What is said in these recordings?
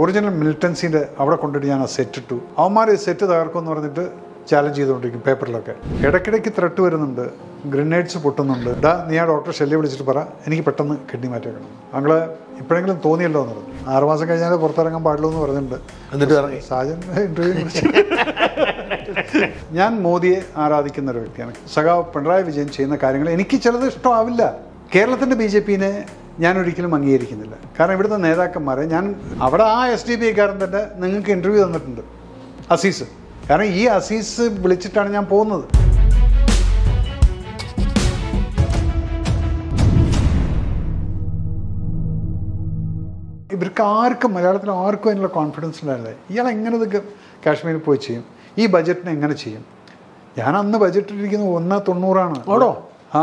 Original മിലിറ്റൻസിൻ്റെ അവിടെ കൊണ്ടിട്ട് ഞാൻ ആ സെറ്റ് ഇട്ടു അവന്മാർ സെറ്റ് തകർക്കുമെന്ന് പറഞ്ഞിട്ട് ചാലഞ്ച് ചെയ്തുകൊണ്ടിരിക്കും പേപ്പറിലൊക്കെ ഇടയ്ക്കിടയ്ക്ക് ത്രെട്ട് വരുന്നുണ്ട് ഗ്രനേഡ്സ് പൊട്ടുന്നുണ്ട് ഡാ നീ ആ ഡോക്ടറെ ശല്യം വിളിച്ചിട്ട് പറ എനിക്ക് പെട്ടെന്ന് കിഡ്നി മാറ്റേക്കണം ഞങ്ങൾ ഇപ്പോഴെങ്കിലും തോന്നിയല്ലോ എന്ന് പറഞ്ഞു ആറുമാസം കഴിഞ്ഞാൽ പുറത്തിറങ്ങാൻ പാടുള്ളൂ എന്ന് പറഞ്ഞിട്ടുണ്ട് എന്നിട്ട് ഇറങ്ങി സാജൻ ഇന്റർവ്യൂ ഞാൻ മോദിയെ ആരാധിക്കുന്ന ഒരു വ്യക്തിയാണ് സഖാവ് പിണറായി വിജയൻ ചെയ്യുന്ന കാര്യങ്ങൾ എനിക്ക് ചിലത് ഇഷ്ടമാവില്ല കേരളത്തിൻ്റെ ബി ജെ പിനെ ഞാൻ ഒരിക്കലും അംഗീകരിക്കുന്നില്ല കാരണം ഇവിടുത്തെ നേതാക്കന്മാരെ ഞാൻ അവിടെ ആ എസ് ഡി പി കാരൻ തന്നെ നിങ്ങൾക്ക് ഇൻ്റർവ്യൂ തന്നിട്ടുണ്ട് അസീസ് കാരണം ഈ അസീസ് വിളിച്ചിട്ടാണ് ഞാൻ പോകുന്നത് ഇവർക്ക് ആർക്കും മലയാളത്തിൽ ആർക്കും അതിനുള്ള കോൺഫിഡൻസ് ഉണ്ടായിരുന്നില്ല ഇയാൾ എങ്ങനെ ഇത് കാശ്മീരിൽ പോയി ചെയ്യും ഈ ബജറ്റിനെ എങ്ങനെ ചെയ്യും ഞാൻ അന്ന് ബജറ്റിലിരിക്കുന്നത് ഒന്ന് തൊണ്ണൂറാണ് ആണോ? ആ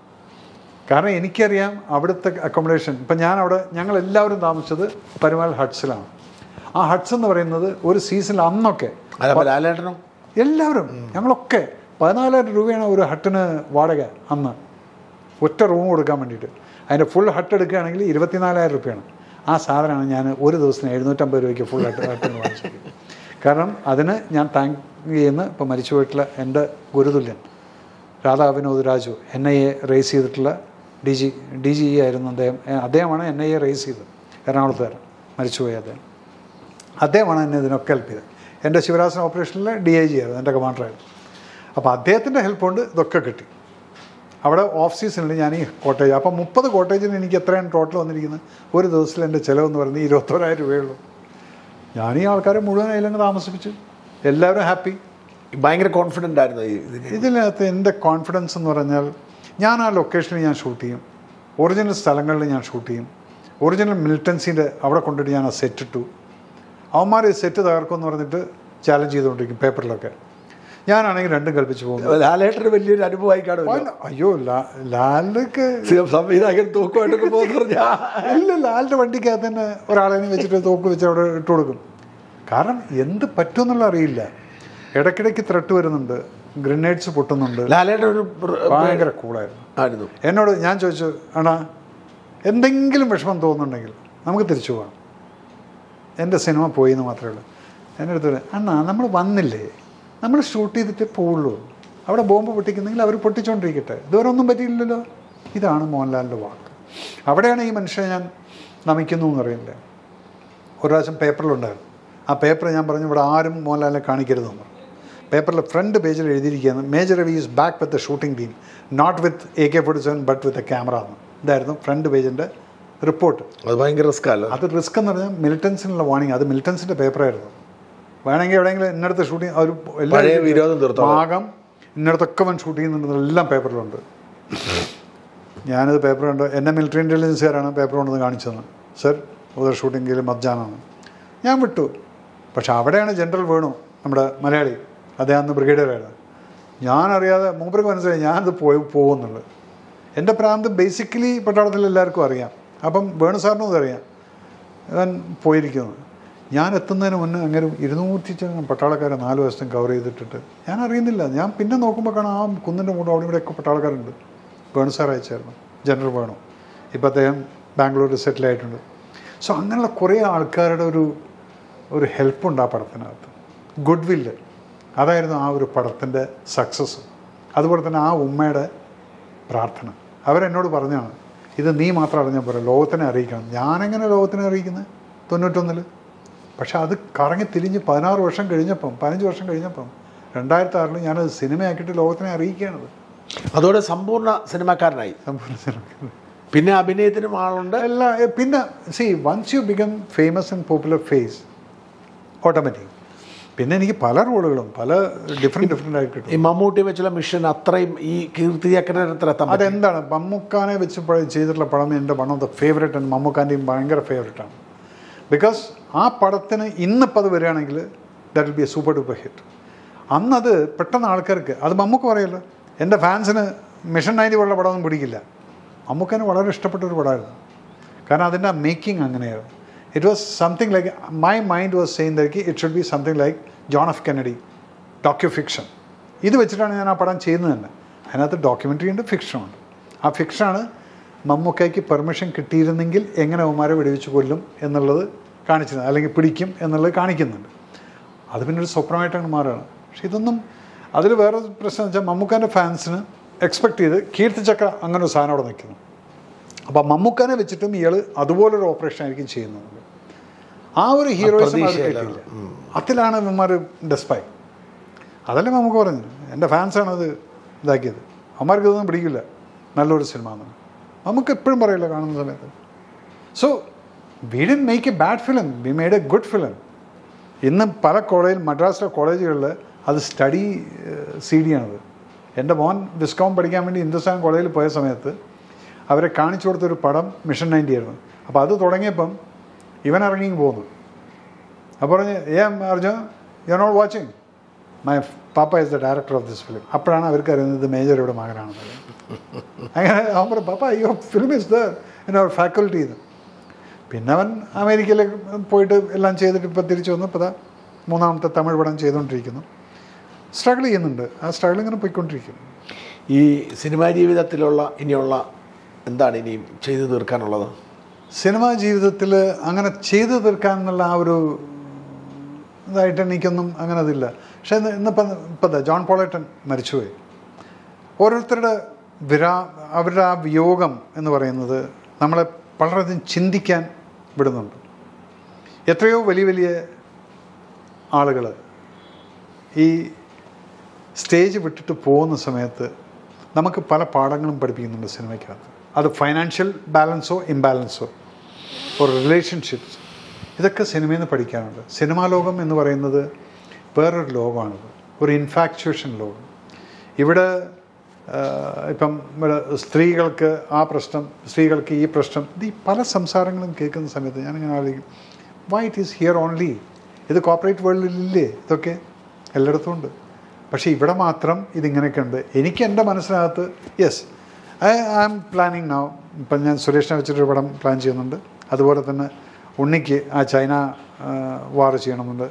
കാരണം എനിക്കറിയാം അവിടുത്തെ അക്കോമഡേഷൻ ഇപ്പം ഞാൻ അവിടെ ഞങ്ങൾ എല്ലാവരും താമസിച്ചത് പരുമാൽ ഹട്ട്സിലാണ് ആ ഹട്ട്സ് എന്ന് പറയുന്നത് ഒരു സീസണിൽ അന്നൊക്കെ അതപ്പോൾ ലാലേട്ടനോ എല്ലാവരും ഞങ്ങളൊക്കെ പതിനാലായിരം രൂപയാണ് ഒരു ഹട്ടിന് വാടക അന്ന് ഒറ്റ റൂം കൊടുക്കാൻ വേണ്ടിയിട്ട് അതിൻ്റെ ഫുൾ ഹട്ട് എടുക്കുകയാണെങ്കിൽ ഇരുപത്തിനാലായിരം രൂപയാണ് ആ സാധനമാണ് ഞാൻ ഒരു ദിവസത്തിന് എഴുന്നൂറ്റമ്പത് രൂപയ്ക്ക് ഫുൾ ഹട്ട് ഹട്ടിന് വാങ്ങിച്ചത് കാരണം അതിന് ഞാൻ താങ്ക് ചെയ്യുന്ന ഇപ്പോൾ മരിച്ചുപോയിട്ടുള്ള എൻ്റെ ഗുരുതുല്യൻ Radha Vinod Raju N I A raids ചെയ്തിട്ടുള്ള D G D G E ആയിരുന്നു അദ്ദേഹം ഏ, അദ്ദേഹമാണ് എൻ ഐ എ റേസ് ചെയ്തത് എറണാകുളത്തുകാരൻ മരിച്ചുപോയ അദ്ദേഹം അദ്ദേഹമാണ് എന്നെ ഇതിനൊക്കെ ഹെൽപ്പ് ചെയ്തത് എൻ്റെ ശിവരാസന ഓപ്പറേഷനിൽ ഡി ഐ ജി ആയിരുന്നു എൻ്റെ കമാൻഡറായിരുന്നു അപ്പോൾ അദ്ദേഹത്തിൻ്റെ ഹെൽപ്പ് കൊണ്ട് ഇതൊക്കെ കിട്ടി അവിടെ ഓഫ് സീസണിൽ ഞാൻ ഈ കോട്ടേജ് അപ്പം മുപ്പത് കോട്ടേജിന് എനിക്ക് എത്രയാണ് ടോട്ടൽ വന്നിരിക്കുന്നത് ഒരു ദിവസത്തിൽ എൻ്റെ ചിലവെന്ന് പറയുന്നത് ഇരുപത്തോരായിരം രൂപയുള്ളൂ ഞാൻ ഈ ആൾക്കാരെ മുഴുവൻ അതിലങ്ങ് താമസിപ്പിച്ചു എല്ലാവരും ഹാപ്പി ഭയങ്കര കോൺഫിഡൻ്റ് ആയിരുന്നു ഈ ഇതിന് ഇതിനകത്ത് എൻ്റെ കോൺഫിഡൻസ് എന്ന് പറഞ്ഞാൽ ഞാൻ ആ ലൊക്കേഷനിൽ ഞാൻ ഷൂട്ട് ചെയ്യും ഒറിജിനൽ സ്ഥലങ്ങളിൽ ഞാൻ ഷൂട്ട് ചെയ്യും ഒറിജിനൽ മിലിറ്റൻസിൻ്റെ അവിടെ കൊണ്ടിട്ട് ഞാൻ ആ സെറ്റ് ഇട്ടു അവന്മാർ സെറ്റ് തകർക്കുമെന്ന് പറഞ്ഞിട്ട് ചാലഞ്ച് ചെയ്തുകൊണ്ടിരിക്കും പേപ്പറിലൊക്കെ ഞാനാണെങ്കിൽ രണ്ടും കൽപ്പിച്ച് പോകുന്നു ലാലേട്ടന് വലിയൊരു അനുഭവമായി കാണുമല്ലോ അയ്യോ ലാ- ലാലിക്ക് സംവിധായകൻ തൂക്കുമായിട്ടൊക്കെ പോകുന്ന പറഞ്ഞാ ഇല്ല ലാലിൻ്റെ വണ്ടിക്കകത്ത് തന്നെ ഒരാളെ വെച്ചിട്ട് തോക്ക് വെച്ച് അവിടെ ഇട്ട് കൊടുക്കും കാരണം എന്ത് പറ്റുമെന്നുള്ള അറിയില്ല ഇടയ്ക്കിടയ്ക്ക് ത്രെട്ട് വരുന്നുണ്ട് ഗ്രനേഡ്സ് പൊട്ടുന്നുണ്ട് ലാലേട്ടൻ ഒരു പ്ര- ഭയങ്കര കൂളായിരുന്നു ആയിരുന്നു എന്നോട് ഞാൻ ചോദിച്ചു അണ്ണാ എന്തെങ്കിലും വിഷമം തോന്നുന്നുണ്ടെങ്കിൽ നമുക്ക് തിരിച്ചു പോകാം എൻ്റെ സിനിമ പോയി എന്ന് മാത്രമേ ഉള്ളൂ എൻ്റെ അടുത്ത് പറയും, അണ്ണാ നമ്മൾ വന്നില്ലേ നമ്മൾ ഷൂട്ട് ചെയ്തിട്ടേ പോവുള്ളൂ അവിടെ ബോംബ് പൊട്ടിക്കുന്നെങ്കിൽ അവർ പൊട്ടിച്ചുകൊണ്ടിരിക്കട്ടെ ഇതുവരെ ഒന്നും പറ്റിയില്ലല്ലോ ഇതാണ് മോഹൻലാലിൻ്റെ വാക്ക് അവിടെയാണ് ഈ മനുഷ്യനെ ഞാൻ നമിക്കുന്നു എന്ന് അറിയില്ലേ ഒരു പ്രാവശ്യം പേപ്പറിലുണ്ടായിരുന്നു ആ പേപ്പർ ഞാൻ പറഞ്ഞു ഇവിടെ ആരും മോഹൻലാലിനെ കാണിക്കരുതെന്ന് പറഞ്ഞു പേപ്പറിൽ ഫ്രണ്ട് പേജിൽ എഴുതിയിരിക്കുകയാണ് major Ravi is back with the shooting team not with A K forty seven but with a camera എന്ന് ഇതായിരുന്നു ഫ്രണ്ട് പേജിൻ്റെ റിപ്പോർട്ട് അത് ഭയങ്കര റിസ്ക് അല്ലോ അത് റിസ്ക് എന്ന് പറഞ്ഞാൽ മിലിറ്റൻസിനുള്ള വാണിംഗ് അത് മിലിറ്റൻസിൻ്റെ പേപ്പറായിരുന്നു വേണമെങ്കിൽ എവിടെയെങ്കിലും ഇന്നടത്ത് ഷൂട്ടിംഗ് ഒരു പഴയ വിരോധം തീർത്തോളാം. ഭാഗം ഇന്നടത്തൊക്കെ വൻ ഷൂട്ട് ചെയ്യുന്നുണ്ടെന്നെല്ലാം പേപ്പറിലുണ്ട് ഞാനത് പേപ്പർ കണ്ട് എന്നെ മിലിറ്ററി ഇൻ്റലിജൻസുകാരാണ് പേപ്പർ കൊണ്ടുവന്ന് കാണിച്ചത് സർ ഉദർ ഷൂട്ടിംഗിൽ മബ്ജാനാണ് ഞാൻ വിട്ടു പക്ഷെ അവിടെയാണ് ജനറൽ വേണു നമ്മുടെ മലയാളി അദ്ദേഹം അന്ന് ബ്രിഗേഡിയറായിരുന്നു ഞാനറിയാതെ മൂപ്പർക്ക് മനസ്സിലായി ഞാനത് പോയി പോകുന്നുള്ളത് എൻ്റെ പ്രാന്ത് ബേസിക്കലി പട്ടാളത്തിൽ എല്ലാവർക്കും അറിയാം അപ്പം വേണു സാറിനും അതറിയാം ഞാൻ പോയിരിക്കുന്നു ഞാൻ എത്തുന്നതിന് മുന്നേ അങ്ങനെ ഇരുന്നൂറ്റി ചില പട്ടാളക്കാരെ നാല് വശത്തും കവർ ചെയ്തിട്ടിട്ട് ഞാൻ അറിയുന്നില്ല ഞാൻ പിന്നെ നോക്കുമ്പോൾ കാണാം ആ കുന്നിൻ്റെ മുകളിൽ അവിടെ ഇവിടെയൊക്കെ പട്ടാളക്കാരുണ്ട് വേണു സാർ അയച്ചായിരുന്നു ജനറൽ വേണു ഇപ്പം അദ്ദേഹം ബാംഗ്ലൂരിൽ സെറ്റിൽ ആയിട്ടുണ്ട് സോ അങ്ങനെയുള്ള കുറേ ആൾക്കാരുടെ ഒരു ഒരു ഹെൽപ്പുണ്ട് ആ പടത്തിനകത്ത് ഗുഡ് വില്ല് അതായിരുന്നു ആ ഒരു പടത്തിൻ്റെ സക്സസ് അതുപോലെ തന്നെ ആ ഉമ്മയുടെ പ്രാർത്ഥന അവരെന്നോട് പറഞ്ഞാണ് ഇത് നീ മാത്രം അറിഞ്ഞാൽ പോരാ ലോകത്തിനെ അറിയിക്കണം ഞാനെങ്ങനെ ലോകത്തിനെ അറിയിക്കുന്നത് തൊണ്ണൂറ്റൊന്നിൽ പക്ഷെ അത് കറങ്ങി തിരിഞ്ഞ് പതിനാറ് വർഷം കഴിഞ്ഞപ്പം പതിനഞ്ച് വർഷം കഴിഞ്ഞപ്പം രണ്ടായിരത്തി ആറിൽ ഞാനത് സിനിമയാക്കിയിട്ട് ലോകത്തിനെ അറിയിക്കുകയാണത് അതോടെ സമ്പൂർണ്ണ സിനിമാക്കാരനായി സമ്പൂർണ്ണ സിനിമ പിന്നെ അഭിനയത്തിനും ആളുണ്ട് എല്ലാ എ, പിന്നെ സി once you become famous and popular face automatic പിന്നെ എനിക്ക് പല റോളുകളും പല ഡിഫറെൻറ്റ് ഡിഫറെൻ്റ് ആയിട്ട് കിട്ടും ഈ മമ്മൂട്ടി വെച്ചുള്ള മിഷൻ അത്രയും ഈ കീർത്തി ചക്രത്തിലെത്താൻ പറ്റി. അതെന്താണ് മമ്മൂക്കാനെ വെച്ച് പ- ചെയ്തിട്ടുള്ള പടം എൻ്റെ വൺ ഓഫ് ദ ഫേവറേറ്റ് ആണ് മമ്മൂക്കാൻ്റെയും ഭയങ്കര ഫേവറേറ്റാണ് ബിക്കോസ് ആ പടത്തിന് ഇന്നിപ്പോൾ അത് വരികയാണെങ്കിൽ that will be a super duper hit അന്നത് പെട്ടെന്ന് ആൾക്കാർക്ക് അത് മമ്മൂക്ക് പറയല്ലോ എൻ്റെ ഫാൻസിന് മിഷൻ നയൻറ്റി പോലുള്ള പടമൊന്നും പിടിക്കില്ല മമ്മൂക്കന് വളരെ ഇഷ്ടപ്പെട്ട ഒരു പടമായിരുന്നു കാരണം അതിൻ്റെ ആ മേക്കിംഗ് അങ്ങനെയായിരുന്നു it was something like my mind was saying that it should be something like John of Kennedy docu fiction ഇത് വെച്ചിട്ടാണ് ഞാൻ ആ പടം ചെയ്യുന്നത് തന്നെ അതിനകത്ത് ഡോക്യുമെൻ്ററി ഉണ്ട് ഫിക്ഷനുണ്ട് ആ ഫിക്ഷനാണ് മമ്മൂക്കയ്ക്ക് പെർമിഷൻ കിട്ടിയിരുന്നെങ്കിൽ എങ്ങനെ അവന്മാരെ വെടിവെച്ച് കൊല്ലും എന്നുള്ളത് കാണിച്ചത് അല്ലെങ്കിൽ പിടിക്കും എന്നുള്ളത് കാണിക്കുന്നുണ്ട് അത് പിന്നെ ഒരു സ്വപ്നമായിട്ടാണ് മാറുകയാണ് പക്ഷെ ഇതൊന്നും അതിൽ വേറെ പ്രശ്നം വെച്ചാൽ മമ്മൂക്കാൻ്റെ ഫാൻസിന് എക്സ്പെക്ട് ചെയ്ത് കീർത്തിച്ചക്ര അങ്ങനെ ഒരു സാധനം അവിടെ നിൽക്കുന്നു അപ്പം മമ്മൂക്കാനെ വെച്ചിട്ടും ഇയാൾ അതുപോലൊരു ഓപ്പറേഷൻ ആയിരിക്കും ചെയ്യുന്നത് ആ ഒരു ഹീറോയിസം അത് പ്രതീക്ഷയില്ല. കിട്ടിയില്ല അതിലാണ് ഇവന്മാർ ഡെസ്പായി അതല്ലേ നമുക്ക് പറഞ്ഞു എൻ്റെ ഫാൻസാണ് അത് ഇതാക്കിയത് അവന്മാർക്ക് ഇതൊന്നും പിടിക്കില്ല നല്ലൊരു സിനിമ എന്ന് നമുക്ക് എപ്പോഴും പറയില്ല കാണുന്ന സമയത്ത് so we didn't make a bad film we made a good film ഇന്ന് പല കോളേജിൽ മദ്രാസിലെ കോളേജുകളിൽ അത് സ്റ്റഡി സി ഡി ആണത് എൻ്റെ മോൻ വിസ്കോം പഠിക്കാൻ വേണ്ടി ഹിന്ദുസ്ഥാൻ കോളേജിൽ പോയ സമയത്ത് അവരെ കാണിച്ചു കൊടുത്തൊരു പടം മിഷൻ നയൻറ്റി ആയിരുന്നു അപ്പോൾ അത് തുടങ്ങിയപ്പം ഇവൻ ഇറങ്ങി പോകുന്നു അപ്പോൾ പറഞ്ഞ് ഏ Arjun you not watching my papa is the director of this film അപ്പോഴാണ് അവർക്ക് അറിയുന്നത് ഇത് മേജറുടെ മകനാണെന്ന് അങ്ങനെ അവൻ പറഞ്ഞു papa your film is the in our faculty ഇത് പിന്നെ അവൻ അമേരിക്കയിൽ പോയിട്ട് എല്ലാം ചെയ്തിട്ട് ഇപ്പോൾ തിരിച്ചു വന്നു ഇപ്പോൾ ദാ മൂന്നാമത്തെ തമിഴ് പടം ചെയ്തുകൊണ്ടിരിക്കുന്നു സ്ട്രഗിൾ ചെയ്യുന്നുണ്ട് ആ സ്ട്രഗിൾ ഇങ്ങനെ പോയിക്കൊണ്ടിരിക്കും ഈ സിനിമാ ജീവിതത്തിലുള്ള ഇനിയുള്ള എന്താണ് ഇനിയും ചെയ്തു തീർക്കാനുള്ളത് സിനിമാ ജീവിതത്തിൽ അങ്ങനെ ചെയ്തു തീർക്കാൻ എന്നുള്ള ആ ഒരു ഇതായിട്ട് എനിക്കൊന്നും അങ്ങനെ അതില്ല പക്ഷേ ഇന്ന് ഇന്നിപ്പം ഇപ്പം ദാ ജോൺ പോളേട്ടൻ മരിച്ചുപോയി ഓരോരുത്തരുടെ വിരാ അവരുടെ ആ വിയോഗം എന്ന് പറയുന്നത് നമ്മളെ വളരെയധികം ചിന്തിക്കാൻ വിടുന്നുണ്ട് എത്രയോ വലിയ വലിയ ആളുകൾ ഈ സ്റ്റേജ് വിട്ടിട്ട് പോകുന്ന സമയത്ത് നമുക്ക് പല പാഠങ്ങളും പഠിപ്പിക്കുന്നുണ്ട് സിനിമയ്ക്കകത്ത് അത് ഫൈനാൻഷ്യൽ ബാലൻസോ ഇംബാലൻസോ ഓർ റിലേഷൻഷിപ്സ് ഇതൊക്കെ സിനിമയിൽ നിന്ന് പഠിക്കാനുണ്ട് സിനിമാ ലോകം എന്ന് പറയുന്നത് വേറൊരു ലോകമാണിത് ഒരു ഇൻഫാക്ച്വേഷൻ ലോകം ഇവിടെ ആ, ഇപ്പം ഇവിടെ സ്ത്രീകൾക്ക് ആ പ്രശ്നം സ്ത്രീകൾക്ക് ഈ പ്രശ്നം ഇത് ഈ പല സംസാരങ്ങളും കേൾക്കുന്ന സമയത്ത് ഞാനിങ്ങനെ ആലോചിക്കും why it is here only ഇത് കോർപ്പറേറ്റ് വേൾഡിലില്ലേ ഇതൊക്കെ എല്ലായിടത്തും ഉണ്ട് പക്ഷേ ഇവിടെ മാത്രം ഇതിങ്ങനെയൊക്കെ ഉണ്ട് എനിക്ക് എൻ്റെ മനസ്സിനകത്ത് yes I I'm planning now ഇപ്പം ഞാൻ സുരേഷിനെ വെച്ചിട്ടൊരു പടം പ്ലാൻ ചെയ്യുന്നുണ്ട് അതുപോലെ തന്നെ ഉണ്ണിക്ക് ആ ചൈന വാർ ചെയ്യണമെന്നുണ്ട്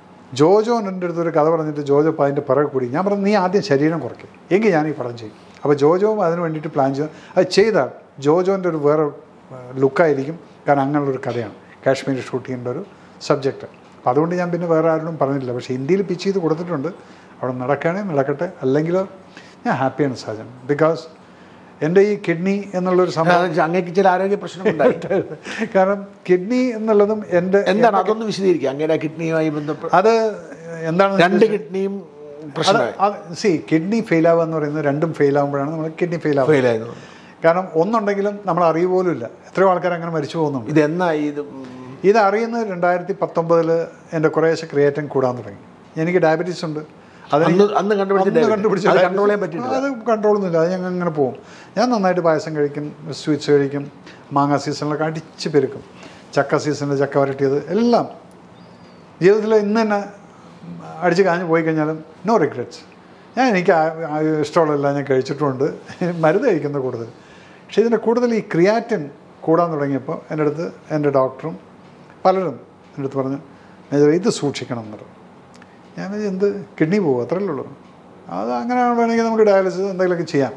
ജോജോ എൻ്റെ അടുത്ത് ഒരു കഥ പറഞ്ഞിട്ട് ജോജോ അപ്പോൾ അതിൻ്റെ പിറകെ കൂടി ഞാൻ പറഞ്ഞു നീ ആദ്യം ശരീരം കുറയ്ക്കും എങ്കിൽ ഞാൻ ഈ പടം ചെയ്യും അപ്പോൾ ജോജോവും അതിന് വേണ്ടിയിട്ട് പ്ലാൻ ചെയ്തു അത് ചെയ്താൽ ജോജോൻ്റെ ഒരു വേറെ ലുക്കായിരിക്കും കാരണം അങ്ങനെയുള്ളൊരു കഥയാണ് കാശ്മീർ ഷൂട്ട് ചെയ്യേണ്ട ഒരു സബ്ജക്റ്റ് അപ്പോൾ അതുകൊണ്ട് ഞാൻ പിന്നെ വേറെ ആരോടും പറഞ്ഞില്ല പക്ഷേ ഇന്ത്യയിൽ പിച്ച് ചെയ്ത് കൊടുത്തിട്ടുണ്ട് അവിടെ നടക്കുകയാണെങ്കിൽ നടക്കട്ടെ അല്ലെങ്കിൽ ഞാൻ ഹാപ്പിയാണ് സാജൻ ബിക്കോസ് എൻ്റെ ഈ കിഡ്നി എന്നുള്ളൊരു സംഭവം അതെന്ന് വെച്ചാൽ അങ്ങേക്ക് ചില ആരോഗ്യ പ്രശ്നങ്ങളുണ്ടായി കാരണം കിഡ്നി എന്നുള്ളതും എൻ്റെ എന്താണ് അതൊന്ന് വിശദീകരിക്കുക അങ്ങയുടെ കിഡ്നിയുമായി ബന്ധപ്പെട്ട് അത് എന്താണ് രണ്ട് കിഡ്നിയും പ്രശ്നമായി സി കിഡ്നി ഫെയിൽ ആവുക എന്ന് പറയുന്നത് രണ്ടും ഫെയിൽ ആകുമ്പോഴാണ് നമ്മൾ കിഡ്നി ഫെയിൽ ആവുക ഫെയിലായിരുന്നു കാരണം ഒന്നുണ്ടെങ്കിലും നമ്മൾ അറിയ പോലും ഇല്ല എത്രയോ ആൾക്കാർ അങ്ങനെ മരിച്ചു പോകുന്നുണ്ട് ഇത് എന്നാ ഇത് ഇത് അറിയുന്നത് രണ്ടായിരത്തി പത്തൊമ്പതിൽ എൻ്റെ കുറേശ്ശെ ക്രിയേറ്റൻ കൂടാൻ തുടങ്ങി എനിക്ക് ഡയബറ്റീസ് ഉണ്ട് അതിന് അന്ന് അന്ന് കണ്ടുപിടിച്ച അന്ന് diabetes. കണ്ടുപിടിച്ച അത് diabetes. control ചെയ്യാൻ പറ്റിയിട്ടില്ല. അത് കൺട്രോൾ ഒന്നുമില്ല അത് ഞങ്ങൾ അങ്ങനെ പോകും ഞാൻ നന്നായിട്ട് പായസം കഴിക്കും സ്വീറ്റ്സ് കഴിക്കും മാങ്ങ സീസണിലൊക്കെ അടിച്ച് പെരുക്കും ചക്ക സീസണിൽ ചക്ക വരട്ടിയത് എല്ലാം ജീവിതത്തിൽ ഇന്ന് തന്നെ അടിച്ച് കാഞ്ഞ് പോയി കഴിഞ്ഞാലും നോ റിഗ്രറ്റ്സ് ഞാൻ എനിക്ക് ആ- ആ ഇഷ്ടമുള്ളതെല്ലാം ഞാൻ കഴിച്ചിട്ടുമുണ്ട് മരുന്ന് കഴിക്കുന്ന കൂടുതൽ പക്ഷേ ഇതിൻ്റെ കൂടുതൽ ഈ ക്രിയാറ്റിൻ കൂടാൻ തുടങ്ങിയപ്പോൾ എൻ്റെ അടുത്ത് എൻ്റെ ഡോക്ടറും പലരും എൻ്റെ അടുത്ത് പറഞ്ഞു മേജർ ഇത് സൂക്ഷിക്കണം എന്ന് പറഞ്ഞു ഞാൻ വിചാരിച്ചു, എന്ത് കിഡ്നി പോകും അത്രയല്ലേ ഉള്ളൂ അത് അങ്ങനെ വേണമെങ്കിൽ നമുക്ക് ഡയാലിസിസ് എന്തെങ്കിലുമൊക്കെ ചെയ്യാം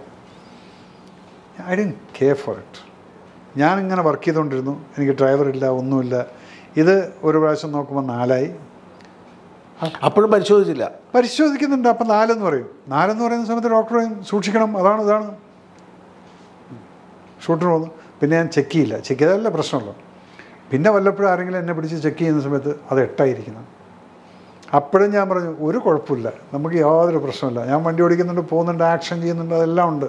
I'd care for it ഞാനിങ്ങനെ വർക്ക് ചെയ്തുകൊണ്ടിരുന്നു എനിക്ക് ഡ്രൈവറില്ല ഒന്നുമില്ല ഇത് ഒരു പ്രാവശ്യം നോക്കുമ്പോൾ നാലായി അപ്പോഴും പരിശോധിച്ചില്ല പരിശോധിക്കുന്നുണ്ട് അപ്പം നാലെന്ന് പറയും നാലെന്ന് പറയുന്ന സമയത്ത് ഡോക്ടർ പറയും സൂക്ഷിക്കണം അതാണ് ഇതാണ് ഷൂട്ടിന് പോകുന്നു പിന്നെ ഞാൻ ചെക്ക് ചെയ്യില്ല ചെക്ക് ചെയ്താലല്ലേ പ്രശ്നമുള്ളൂ പിന്നെ വല്ലപ്പോഴും ആരെങ്കിലും എന്നെ പിടിച്ച് ചെക്ക് ചെയ്യുന്ന സമയത്ത് അത് എട്ടായിരിക്കണം അപ്പോഴും ഞാൻ പറഞ്ഞു ഒരു കുഴപ്പമില്ല നമുക്ക് യാതൊരു പ്രശ്നമില്ല ഞാൻ വണ്ടി ഓടിക്കുന്നുണ്ട് പോകുന്നുണ്ട് ആക്ഷൻ ചെയ്യുന്നുണ്ട് അതെല്ലാം ഉണ്ട്